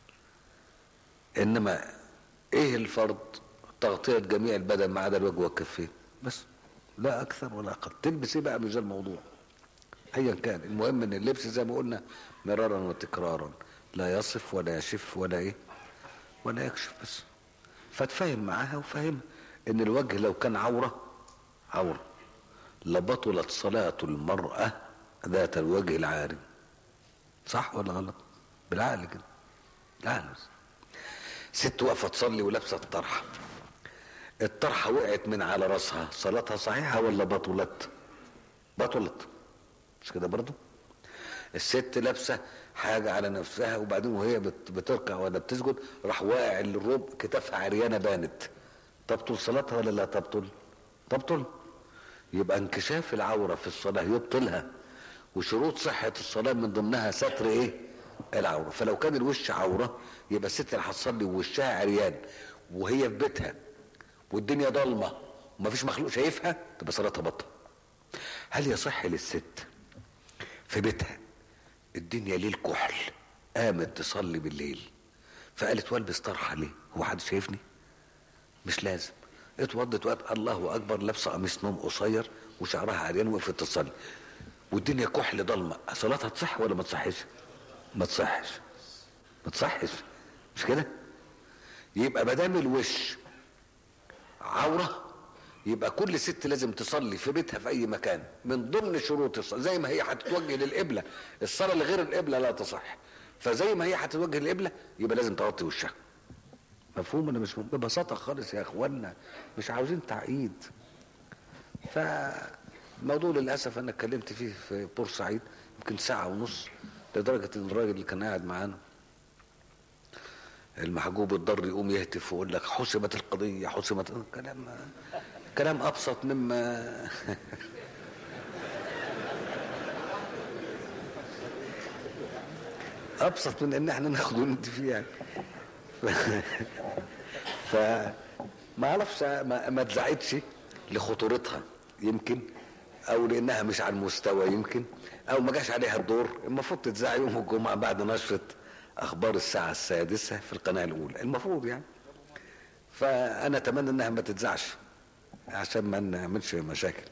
انما ايه الفرض تغطية جميع البدن ما عدا الوجه والكفين بس لا اكثر ولا اقل تلبس ايه بقى مش ده الموضوع ايا كان المهم ان اللبس زي ما قلنا مرارا وتكرارا لا يصف ولا يشف ولا ايه ولا يكشف بس فتفهم معاها وفهم ان الوجه لو كان عورة عورة لبطلت صلاة المرأة ذات الوجه العاري صح ولا غلط بالعقل كده بالعقل بس ست واقفة تصلي ولابسة الطرحة الطرحة وقعت من على راسها صلاتها صحيحة ولا بطلت بطلت مش كده برضو الست لابسة حاجة على نفسها وبعدين وهي بت- بتركع ولا بتسجد راح واقع الرب كتافها عريانة بانت تبطل صلاتها ولا لا تبطل تبطل يبقى انكشاف العورة في الصلاة يبطلها وشروط صحة الصلاة من ضمنها ستر ايه العورة فلو كان الوش عورة يبقى الست اللي هتصلي ووشها عريان وهي في بيتها والدنيا ضلمة ومفيش مخلوق شايفها تبقى صلاتها بطل هل يصح للست في بيتها الدنيا ليل كحل قامت تصلي بالليل فقالت والبس طرحه ليه هو حد شايفني مش لازم اتوضت وقت الله اكبر لابسه قميص نوم قصير وشعرها عريان وقفت تصلي والدنيا كحل ضلمه صلاتها تصح ولا ما تصحش ما تصحش ما تصحش مش كده يبقى ما دام الوش عورة يبقى كل ست لازم تصلي في بيتها في اي مكان من ضمن شروط الصلاة زي ما هي هتتوجه للقبلة الصلاة لغير القبلة لا تصح فزي ما هي هتتوجه للقبلة يبقى لازم تغطي وشها مفهوم ولا مش مفهوم ببساطة خالص يا اخوانا مش عاوزين تعقيد فالموضوع للاسف انا اتكلمت فيه في بورسعيد يمكن ساعة ونص لدرجة ان الراجل اللي كان قاعد معانا المحجوب اضطر يقوم يهتف ويقول لك حسمت القضية حسمت كلام كلام ابسط مما ابسط من ان احنا ناخد وندي فيه يعني ف... ف... ما اعرفش ما, ما اتزعتش لخطورتها يمكن او لانها مش على المستوى يمكن او ما جاش عليها الدور المفروض تتذاع يوم الجمعه بعد نشره اخبار الساعه السادسه في القناه الاولى المفروض يعني فانا اتمنى انها ما تتذاعش عشان ما نعملش مشاكل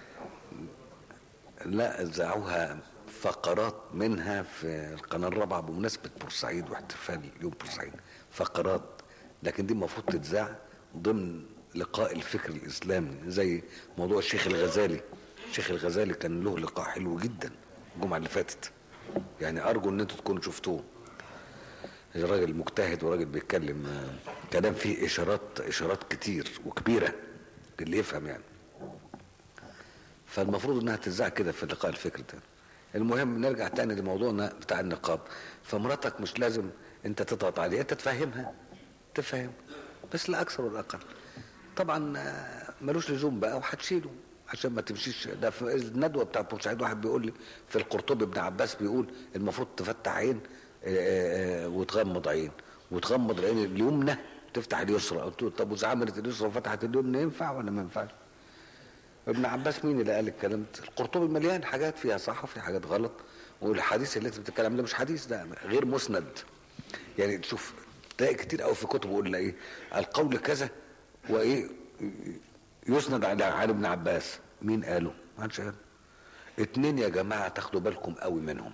لا ذاعوها فقرات منها في القناه الرابعه بمناسبه بورسعيد واحتفال يوم بورسعيد فقرات لكن دي المفروض تتذاع ضمن لقاء الفكر الاسلامي زي موضوع الشيخ الغزالي الشيخ الغزالي كان له لقاء حلو جدا الجمعه اللي فاتت يعني ارجو ان انتوا تكونوا شفتوه راجل مجتهد وراجل بيتكلم آه، كلام فيه اشارات اشارات كتير وكبيره اللي يفهم يعني فالمفروض انها تتذاع كده في لقاء الفكر ده المهم نرجع تاني لموضوعنا بتاع النقاب فمراتك مش لازم انت تضغط عليها انت تفهمها تفهم بس لا اكثر ولا اقل طبعا آه، ملوش لزوم بقى وهتشيله عشان ما تمشيش ده في الندوه بتاع بورسعيد واحد بيقول لي في القرطبي ابن عباس بيقول المفروض تفتح عين آه، آه، آه، وتغمض عين وتغمض العين اليمنى تفتح اليسرى قلت له طب واذا عملت اليسرى وفتحت اليمنى ينفع ولا ما ينفعش؟ ابن عباس مين اللي قال الكلام ده؟ القرطبي مليان حاجات فيها صح وفي حاجات غلط والحديث اللي انت بتتكلم ده مش حديث ده غير مسند يعني تشوف تلاقي كتير قوي في كتب يقول ايه القول كذا وايه يسند على علي ابن عباس مين قاله؟ ما حدش قال اتنين يا جماعه تاخدوا بالكم قوي منهم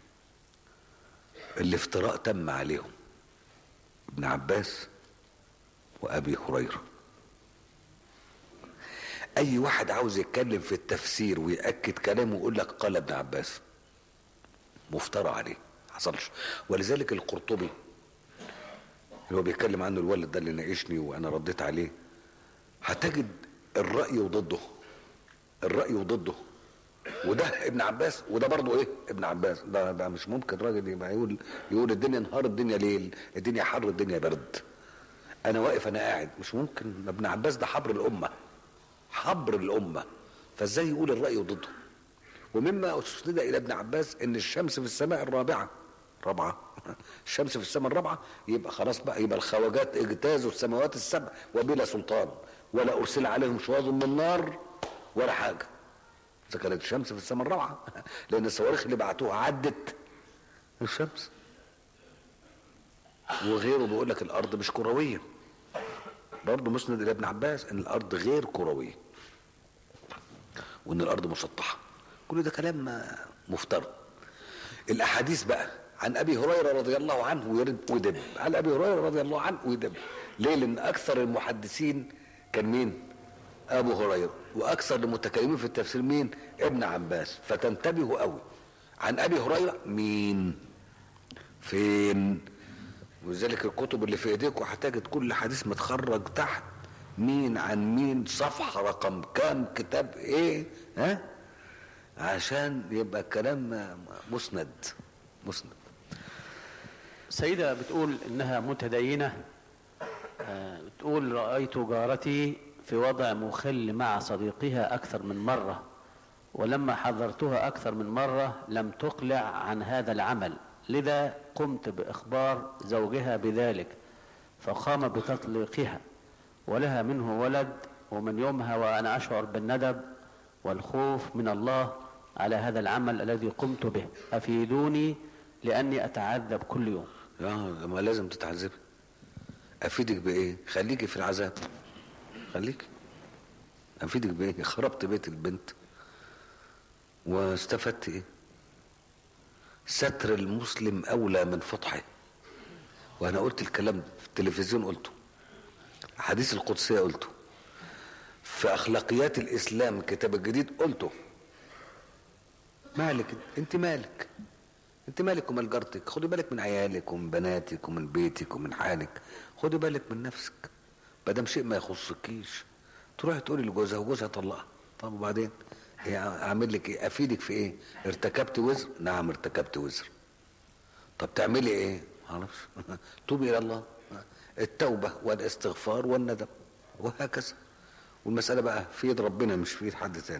الافتراء تم عليهم ابن عباس وابي هريره اي واحد عاوز يتكلم في التفسير ويأكد كلامه ويقول لك قال ابن عباس مفترى عليه حصلش ولذلك القرطبي اللي هو بيتكلم عنه الولد ده اللي ناقشني وانا رديت عليه هتجد الرأي وضده الرأي وضده وده ابن عباس وده برضه ايه ابن عباس ده, ده مش ممكن راجل يبقى يقول يقول الدنيا نهار الدنيا ليل الدنيا حر الدنيا برد انا واقف انا قاعد مش ممكن ابن عباس ده حبر الامه حبر الامه فازاي يقول الراي ضده ومما اسند الى ابن عباس ان الشمس في السماء الرابعه رابعه الشمس في السماء الرابعه يبقى خلاص بقى يبقى الخواجات اجتازوا السماوات السبع وبلا سلطان ولا ارسل عليهم شواظ من نار ولا حاجه اذا كانت الشمس في السماء الرابعه لان الصواريخ اللي بعتوها عدت الشمس وغيره بيقول لك الارض مش كرويه برضه مسند الى ابن عباس ان الارض غير كرويه وان الارض مسطحه كل ده كلام مفترض الاحاديث بقى عن ابي هريره رضي الله عنه ويرد ويدب عن ابي هريره رضي الله عنه ويدب ليه لان اكثر المحدثين كان مين ابو هريره واكثر المتكلمين في التفسير مين ابن عباس فتنتبهوا قوي عن ابي هريره مين فين ولذلك الكتب اللي في ايديكم هتجد كل حديث متخرج تحت مين عن مين صفحة رقم كام كتاب ايه ها عشان يبقى الكلام مسند مسند سيدة بتقول إنها متدينة آه، بتقول رأيت جارتي في وضع مخل مع صديقها أكثر من مرة ولما حذرتها أكثر من مرة لم تقلع عن هذا العمل لذا قمت بإخبار زوجها بذلك فقام بتطليقها ولها منه ولد ومن يومها وأنا أشعر بالندب والخوف من الله على هذا العمل الذي قمت به أفيدوني لأني أتعذب كل يوم اه ما لازم تتعذبي افيدك بايه خليكي في العذاب خليكي افيدك بايه خربت بيت البنت واستفدت ايه ستر المسلم اولى من فضحه وانا قلت الكلام في التلفزيون قلته حديث القدسيه قلته في اخلاقيات الاسلام الكتاب الجديد قلته مالك انت مالك انت مالك ومال جارتك خدي بالك من عيالك ومن بناتك ومن بيتك ومن حالك خدي بالك من نفسك ما دام شيء ما يخصكيش تروحي تقولي لجوزها وجوزها طلقها طب وبعدين هي اعمل لك ايه افيدك في ايه ارتكبت وزر نعم ارتكبت وزر طب تعملي ايه معرفش توبي الى الله التوبه والاستغفار والندم وهكذا والمساله بقى في يد ربنا مش في يد حد تاني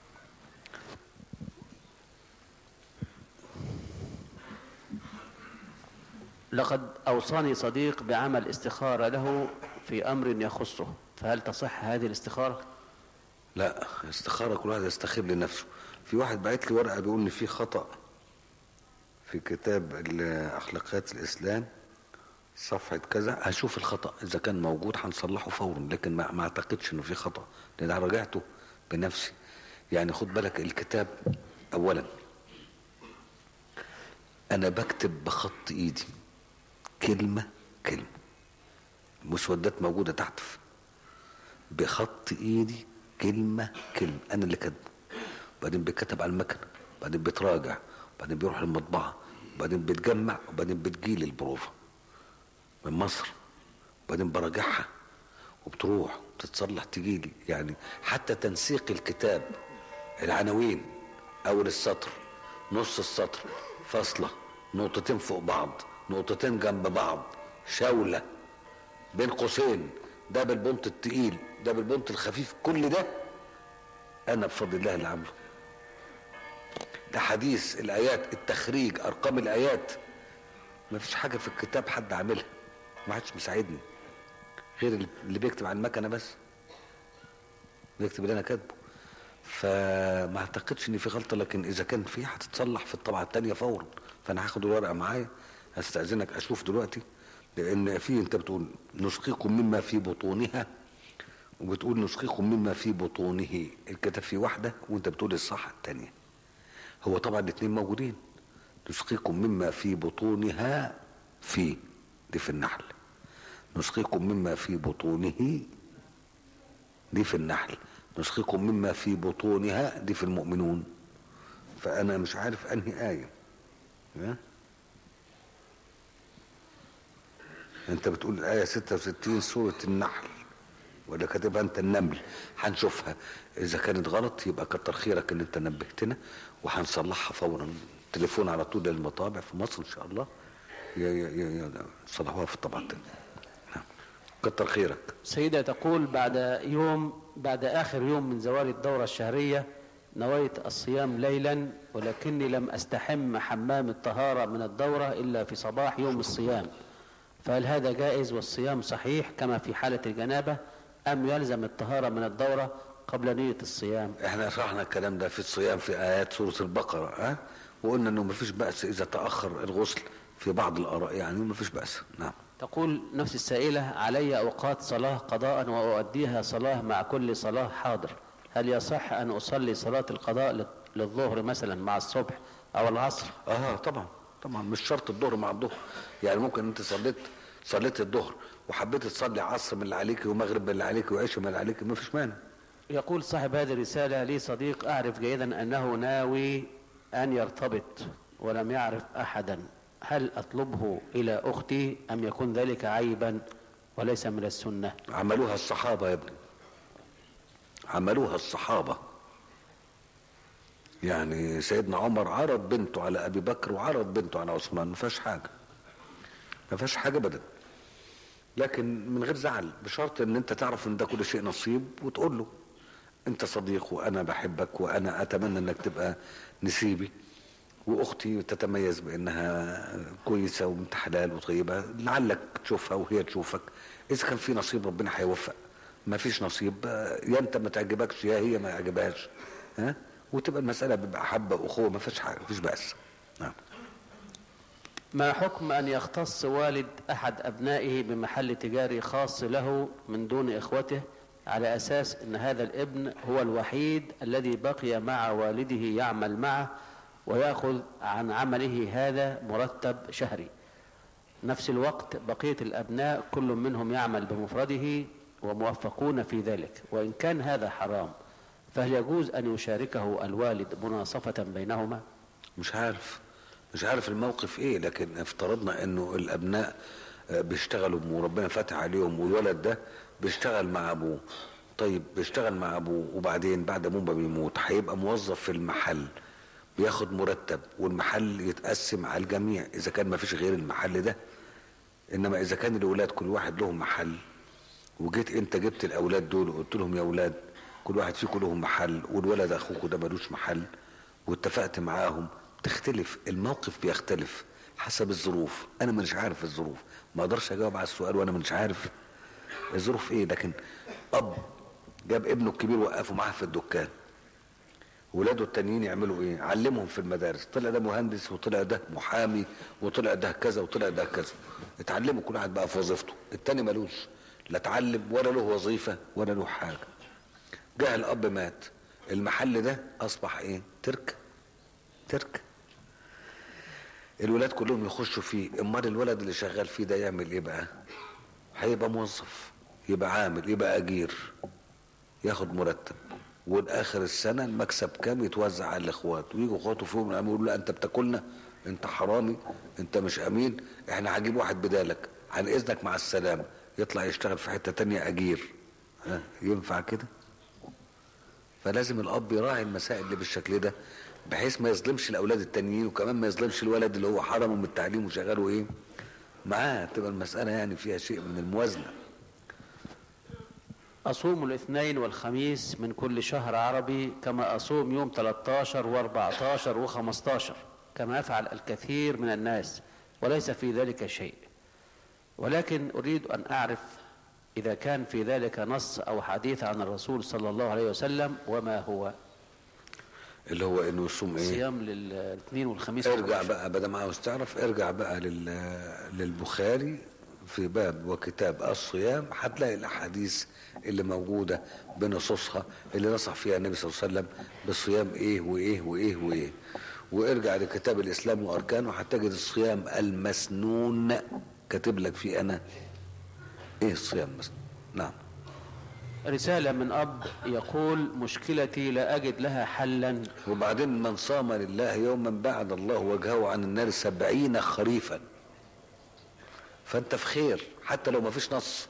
لقد أوصاني صديق بعمل استخارة له في أمر يخصه فهل تصح هذه الاستخارة؟ لا استخاره كل واحد يستخير لنفسه في واحد بعت لي ورقه بيقول ان في خطا في كتاب ال- اخلاقيات الاسلام صفحه كذا هشوف الخطا اذا كان موجود هنصلحه فورا لكن ما, ما اعتقدش انه في خطا لان أنا راجعته بنفسي يعني خد بالك الكتاب اولا انا بكتب بخط ايدي كلمه كلمه مسودات موجوده تحت بخط ايدي كلمه كلمه انا اللي كاتبه وبعدين بيتكتب على المكنه وبعدين بيتراجع وبعدين بيروح المطبعه وبعدين بيتجمع وبعدين بتجيلي البروفه من مصر وبعدين براجعها وبتروح تتصلح تجيلي يعني حتى تنسيق الكتاب العناوين اول السطر نص السطر فاصله نقطتين فوق بعض نقطتين جنب بعض شاوله بين قوسين ده بالبنط التقيل ده بالبنط الخفيف كل ده انا بفضل الله اللي عامله ده حديث الايات التخريج ارقام الايات ما فيش حاجه في الكتاب حد عاملها ما حدش مساعدني غير اللي بيكتب على المكنه بس بيكتب اللي انا كاتبه فما اعتقدش ان في غلطه لكن اذا كان في هتتصلح في الطبعه الثانيه فورا فانا هاخد الورقه معايا هستاذنك اشوف دلوقتي لان في انت بتقول نسقيكم مما في بطونها وبتقول نسقيكم مما في بطونه الكتاب في واحده وانت بتقول الصح الثانيه هو طبعا الاثنين موجودين نسقيكم مما في بطونها في دي في النحل نسقيكم مما في بطونه دي في النحل نسقيكم مما في بطونها دي في المؤمنون فانا مش عارف انهي ايه ها؟ انت بتقول الايه 66 سوره النحل ولا كاتبها انت النمل هنشوفها اذا كانت غلط يبقى كتر خيرك ان انت نبهتنا وهنصلحها فورا تليفون على طول للمطابع في مصر ان شاء الله ي- ي- ي- يصلحوها في الطبعه التانية نعم. كتر خيرك سيدة تقول بعد يوم بعد آخر يوم من زوال الدورة الشهرية نويت الصيام ليلا ولكني لم أستحم حمام الطهارة من الدورة إلا في صباح يوم الصيام فهل هذا جائز والصيام صحيح كما في حالة الجنابة أم يلزم الطهارة من الدورة قبل نية الصيام احنا شرحنا الكلام ده في الصيام في ايات سوره البقره ها وقلنا انه مفيش باس اذا تاخر الغسل في بعض الاراء يعني مفيش باس نعم تقول نفس السائلة علي أوقات صلاة قضاء وأؤديها صلاة مع كل صلاة حاضر هل يصح أن أصلي صلاة القضاء لل- للظهر مثلا مع الصبح أو العصر اه طبعا طبعا مش شرط الظهر مع الظهر يعني ممكن انت صليت صليت الظهر وحبيت تصلي عصر من اللي عليك ومغرب من اللي عليك وعشاء من اللي عليك ما فيش مانع يقول صاحب هذه الرسالة لي صديق أعرف جيدا أنه ناوي أن يرتبط ولم يعرف أحدا هل أطلبه إلى أختي أم يكون ذلك عيبا وليس من السنة عملوها الصحابه يا ابني عملوها الصحابه يعني سيدنا عمر عرض بنته على ابي بكر وعرض بنته على عثمان ما فيهاش حاجه ما فيهاش حاجه ابدا لكن من غير زعل بشرط ان انت تعرف ان ده كل شيء نصيب وتقول له انت صديق وانا بحبك وانا اتمنى انك تبقى نسيبي واختي تتميز بانها كويسه وبنت حلال وطيبه لعلك تشوفها وهي تشوفك اذا كان في نصيب ربنا هيوفق ما فيش نصيب آه، يا انت ما تعجبكش يا هي ما يعجبهاش ها وتبقى المساله بمحبه واخوه ما فيش حاجه ما فيش باس نعم ما حكم أن يختص والد أحد أبنائه بمحل تجاري خاص له من دون إخوته على أساس أن هذا الابن هو الوحيد الذي بقي مع والده يعمل معه ويأخذ عن عمله هذا مرتب شهري نفس الوقت بقية الأبناء كل منهم يعمل بمفرده وموفقون في ذلك وإن كان هذا حرام فهل يجوز أن يشاركه الوالد مناصفة بينهما مش عارف مش عارف الموقف ايه لكن افترضنا انه الابناء آه، بيشتغلوا وربنا فاتح عليهم والولد ده بيشتغل مع ابوه طيب بيشتغل مع ابوه وبعدين بعد ابوه ما بيموت هيبقى موظف في المحل بياخد مرتب والمحل يتقسم على الجميع اذا كان ما فيش غير المحل ده انما اذا كان الاولاد كل واحد لهم محل وجيت انت جبت الاولاد دول وقلت لهم يا اولاد كل واحد فيكم لهم محل والولد اخوكوا ده ملوش محل واتفقت معاهم تختلف الموقف بيختلف حسب الظروف انا مش عارف الظروف ما اقدرش اجاوب على السؤال وانا مش عارف الظروف ايه لكن اب جاب ابنه الكبير وقفه معاه في الدكان ولاده التانيين يعملوا ايه علمهم في المدارس طلع ده مهندس وطلع ده محامي وطلع ده كذا وطلع ده كذا اتعلموا كل واحد بقى في وظيفته التاني ملوش لا اتعلم ولا له وظيفة ولا له حاجة جه الاب مات المحل ده اصبح ايه ترك ترك الولاد كلهم يخشوا فيه امال الولد اللي شغال فيه ده يعمل ايه بقى هيبقى موظف يبقى عامل يبقى اجير ياخد مرتب والاخر السنه المكسب كام يتوزع على الاخوات ويجوا اخواته فيهم يقولوا لا انت بتاكلنا انت حرامي انت مش امين احنا هنجيب واحد بدالك عن اذنك مع السلامه يطلع يشتغل في حته تانية اجير ها ينفع كده فلازم الاب يراعي المسائل اللي بالشكل ده بحيث ما يظلمش الاولاد التانيين وكمان ما يظلمش الولد اللي هو حرمه من التعليم وشغاله ايه معاه تبقى المساله يعني فيها شيء من الموازنه أصوم الاثنين والخميس من كل شهر عربي كما أصوم يوم 13 و14 و15 كما يفعل الكثير من الناس وليس في ذلك شيء ولكن أريد أن أعرف إذا كان في ذلك نص أو حديث عن الرسول صلى الله عليه وسلم وما هو اللي هو انه يصوم ايه صيام للاثنين والخميس ارجع والعشر. بقى بدل ما عاوز تعرف ارجع بقى لل... للبخاري في باب وكتاب الصيام هتلاقي الاحاديث اللي موجوده بنصوصها اللي نصح فيها النبي صلى الله عليه وسلم بالصيام ايه وايه وايه وايه وارجع لكتاب الاسلام واركانه هتجد الصيام المسنون كاتب لك فيه انا ايه الصيام المسنون نعم رسالة من أب يقول مشكلتي لا أجد لها حلا وبعدين من صام لله يوما بعد الله وجهه عن النار سبعين خريفا فانت في خير حتى لو ما فيش نص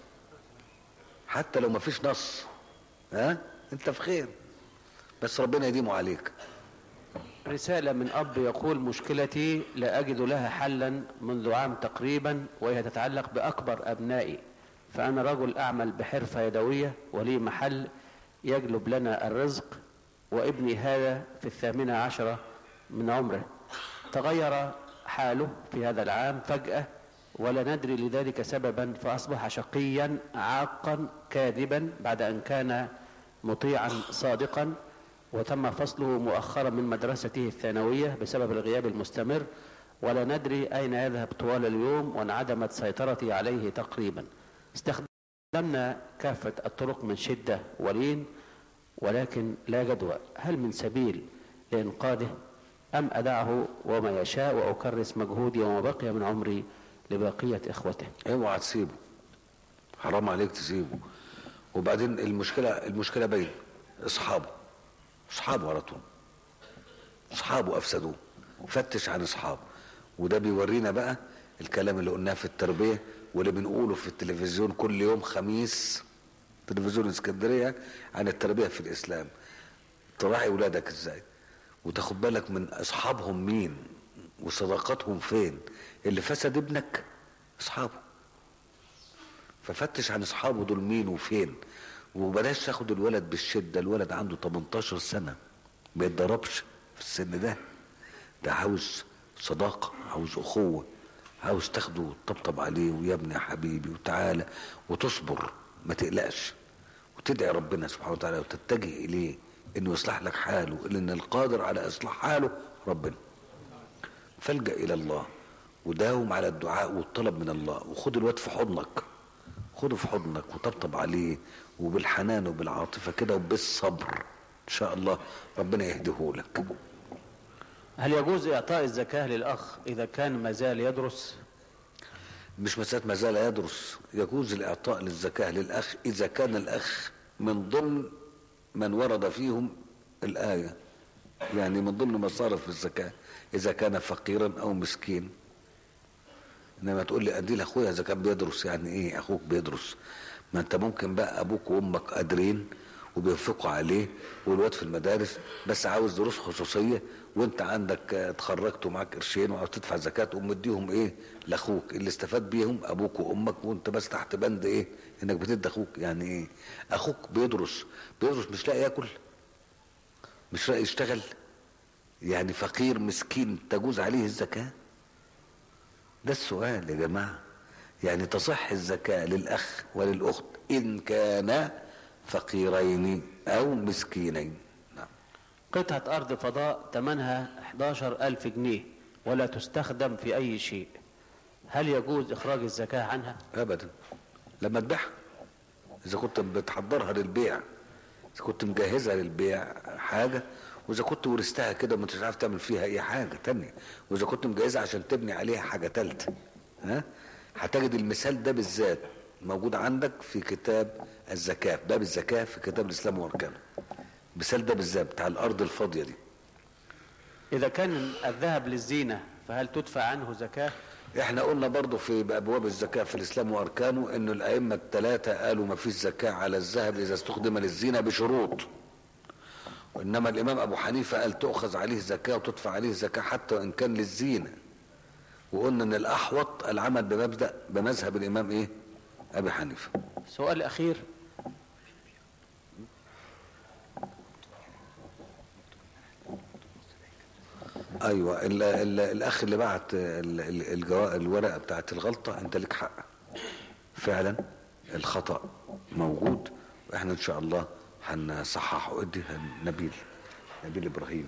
حتى لو ما فيش نص ها انت في خير بس ربنا يديمه عليك رسالة من أب يقول مشكلتي لا أجد لها حلا منذ عام تقريبا وهي تتعلق بأكبر أبنائي فأنا رجل أعمل بحرفة يدوية ولي محل يجلب لنا الرزق وابني هذا في الثامنة عشرة من عمره تغير حاله في هذا العام فجأة ولا ندري لذلك سببا فأصبح شقيا عاقا كاذبا بعد أن كان مطيعا صادقا وتم فصله مؤخرا من مدرسته الثانوية بسبب الغياب المستمر ولا ندري أين يذهب طوال اليوم وانعدمت سيطرتي عليه تقريبا استخدمنا كافة الطرق من شدة ولين ولكن لا جدوى هل من سبيل لإنقاذه أم أدعه وما يشاء وأكرس مجهودي وما بقي من عمري لبقية إخوته اوعى تسيبه حرام عليك تسيبه وبعدين المشكلة المشكلة بين اصحابه اصحابه على طول اصحابه افسدوه فتش عن اصحابه وده بيورينا بقى الكلام اللي قلناه في التربية واللي بنقوله في التلفزيون كل يوم خميس تلفزيون اسكندرية عن التربية في الاسلام تراعي ولادك ازاي وتاخد بالك من اصحابهم مين وصداقاتهم فين اللي فسد ابنك اصحابه ففتش عن اصحابه دول مين وفين وبلاش تاخد الولد بالشده الولد عنده 18 سنه ما يتضربش في السن ده ده عاوز صداقه عاوز اخوه عاوز تاخده وتطبطب عليه ويا ابني يا حبيبي وتعالى وتصبر ما تقلقش وتدعي ربنا سبحانه وتعالى وتتجه اليه انه يصلح لك حاله لان القادر على اصلاح حاله ربنا فالجا الى الله وداوم على الدعاء والطلب من الله وخد الواد في حضنك خده في حضنك وطبطب عليه وبالحنان وبالعاطفه كده وبالصبر ان شاء الله ربنا يهديهولك هل يجوز إعطاء الزكاة للأخ إذا كان ما زال يدرس مش مسألة ما زال يدرس يجوز الإعطاء للزكاة للأخ إذا كان الأخ من ضمن من ورد فيهم الآية يعني من ضمن مصارف الزكاة إذا كان فقيرا أو مسكين إنما تقول لي أدي لأخويا إذا كان بيدرس يعني إيه أخوك بيدرس ما أنت ممكن بقى أبوك وأمك قادرين وبينفقوا عليه والواد في المدارس بس عاوز دروس خصوصيه وانت عندك آه، اتخرجت ومعاك قرشين وعاوز تدفع زكاه تقوم مديهم ايه لاخوك اللي استفاد بيهم ابوك وامك وانت بس تحت بند ايه انك بتدي اخوك يعني ايه اخوك بيدرس بيدرس مش لاقي ياكل مش لاقي يشتغل يعني فقير مسكين تجوز عليه الزكاه ده السؤال يا جماعه يعني تصح الزكاه للاخ وللاخت ان كانا فقيرين أو مسكينين نعم قطعة أرض فضاء ثمنها 11 ألف جنيه ولا تستخدم في أي شيء هل يجوز إخراج الزكاة عنها؟ أبدا لما تبيعها إذا كنت بتحضرها للبيع إذا كنت مجهزها للبيع حاجة وإذا كنت ورثتها كده ما انتش عارف تعمل فيها أي حاجة تانية وإذا كنت مجهزها عشان تبني عليها حاجة تالتة ها هتجد المثال ده بالذات موجود عندك في كتاب الزكاة باب الزكاة في كتاب الإسلام وأركانه مثال ده بالذات بتاع الأرض الفاضية دي إذا كان الذهب للزينة فهل تدفع عنه زكاة؟ احنا قلنا برضو في ابواب الزكاه في الاسلام واركانه انه الائمه الثلاثه قالوا ما فيش زكاه على الذهب اذا استخدم للزينه بشروط وانما الامام ابو حنيفه قال تؤخذ عليه زكاه وتدفع عليه زكاه حتى وان كان للزينه وقلنا ان الاحوط العمل بمبدا بمذهب الامام ايه ابي حنيفه سؤال أخير ايوه ال ال الاخ اللي بعت ال- ال- الجوا- الورقه بتاعت الغلطه انت لك حق فعلا الخطا موجود واحنا ان شاء الله هنصححه ادي نبيل نبيل ابراهيم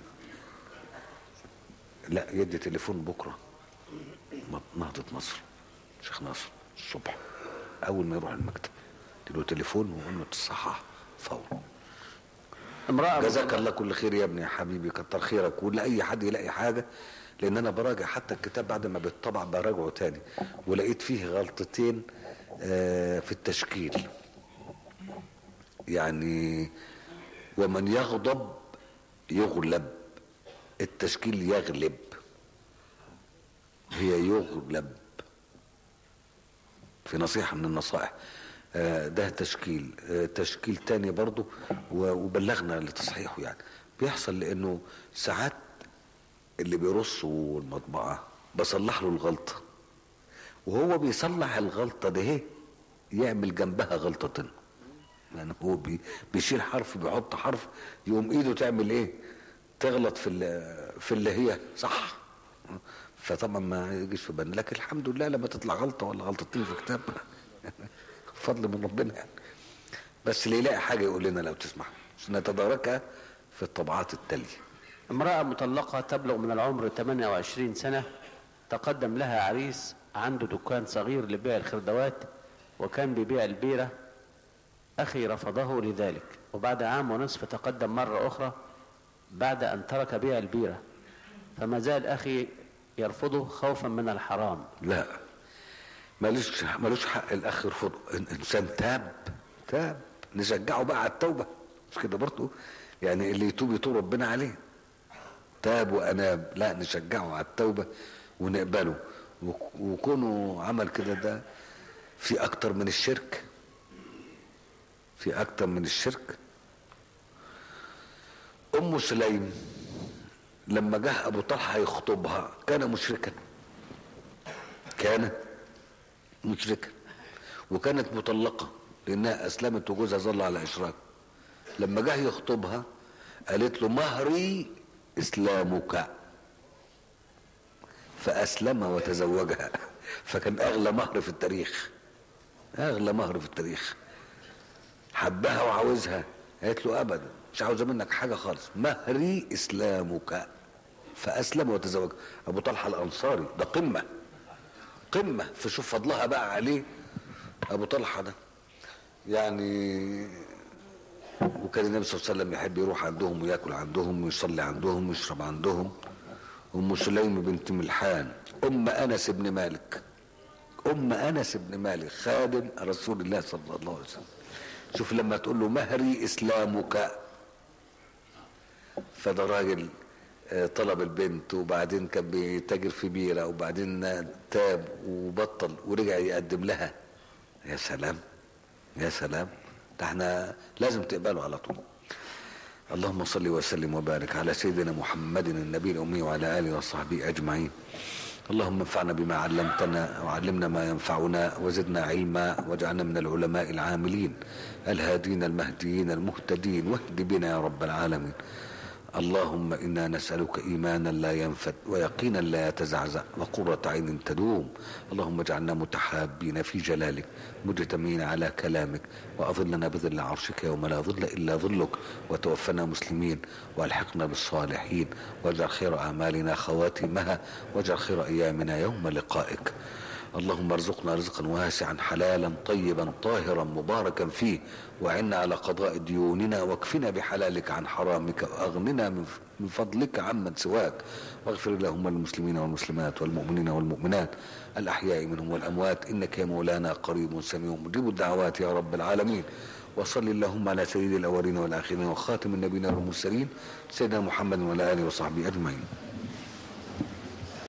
لا يدي تليفون بكره م- نهضه مصر شيخ ناصر الصبح اول ما يروح المكتب له تليفون وقول له تصحح فورا امرأة جزاك الله كل خير يا ابني يا حبيبي كتر خيرك ولاي حد يلاقي حاجه لان انا براجع حتى الكتاب بعد ما بيتطبع براجعه تاني ولقيت فيه غلطتين آه، في التشكيل يعني ومن يغضب يغلب التشكيل يغلب هي يغلب في نصيحة من النصائح آه، ده تشكيل آه، تشكيل تاني برضو و- وبلغنا لتصحيحه يعني بيحصل لانه ساعات اللي بيرصوا المطبعة بصلح له الغلطة وهو بيصلح الغلطة ده ايه يعمل جنبها غلطتين يعني هو بي بيشيل حرف بيحط حرف يقوم ايده تعمل ايه تغلط في ال- في اللي هي صح فطبعا ما يجيش في بالنا لكن الحمد لله لما تطلع غلطه ولا غلطتين في كتاب فضل من ربنا يعني بس اللي يلاقي حاجه يقول لنا لو تسمح عشان نتداركها في الطبعات التاليه امرأة مطلقة تبلغ من العمر 28 سنة تقدم لها عريس عنده دكان صغير لبيع الخردوات وكان بيبيع البيرة أخي رفضه لذلك وبعد عام ونصف تقدم مرة أخرى بعد أن ترك بيع البيرة فما زال أخي يرفضه خوفا من الحرام لا مالوش مالوش حق الاخ يرفضه إن- انسان تاب تاب نشجعه بقى على التوبه مش كده برضه يعني اللي يتوب يتوب ربنا عليه تاب واناب لا نشجعه على التوبه ونقبله وك- وكونه عمل كده ده في اكتر من الشرك في اكتر من الشرك ام سليم لما جه ابو طلحه يخطبها كان مشركا كان مشركا وكانت مطلقة لأنها أسلمت وجوزها ظل على إشراك لما جه يخطبها قالت له مهري إسلامك فأسلم وتزوجها فكان أغلى مهر في التاريخ أغلى مهر في التاريخ حبها وعاوزها قالت له أبدا مش عاوزة منك حاجة خالص مهري إسلامك فأسلم وتزوج أبو طلحة الأنصاري ده قمة قمة فشوف فضلها بقى عليه أبو طلحة ده يعني وكان النبي صلى الله عليه وسلم يحب يروح عندهم وياكل عندهم ويصلي عندهم ويشرب عندهم أم سليم بنت ملحان أم أنس بن مالك ام انس بن مالك خادم رسول الله صلى الله عليه وسلم شوف لما تقول له مهري اسلامك فده راجل آه، طلب البنت وبعدين كان بيتاجر في بيرة وبعدين تاب وبطل ورجع يقدم لها يا سلام يا سلام ده احنا لازم تقبله على طول اللهم صل وسلم وبارك على سيدنا محمد النبي الأمي وعلى آله وصحبه أجمعين اللهم انفعنا بما علمتنا وعلمنا ما ينفعنا وزدنا علما واجعلنا من العلماء العاملين الهادين المهديين المهتدين واهد بنا يا رب العالمين اللهم انا نسالك ايمانا لا ينفد ويقينا لا يتزعزع وقره عين تدوم اللهم اجعلنا متحابين في جلالك مجتمعين على كلامك واظلنا بظل عرشك يوم لا ظل الا ظلك وتوفنا مسلمين والحقنا بالصالحين واجعل خير اعمالنا خواتمها واجعل خير ايامنا يوم لقائك اللهم ارزقنا رزقا واسعا حلالا طيبا طاهرا مباركا فيه وعنا على قضاء ديوننا واكفنا بحلالك عن حرامك واغننا من من فضلك عمن سواك واغفر اللهم للمسلمين والمسلمات والمؤمنين والمؤمنات الاحياء منهم والاموات انك يا مولانا قريب سميع مجيب الدعوات يا رب العالمين وصل اللهم على سيد الاولين والاخرين وخاتم النبيين والمرسلين سيدنا محمد وعلى اله وصحبه اجمعين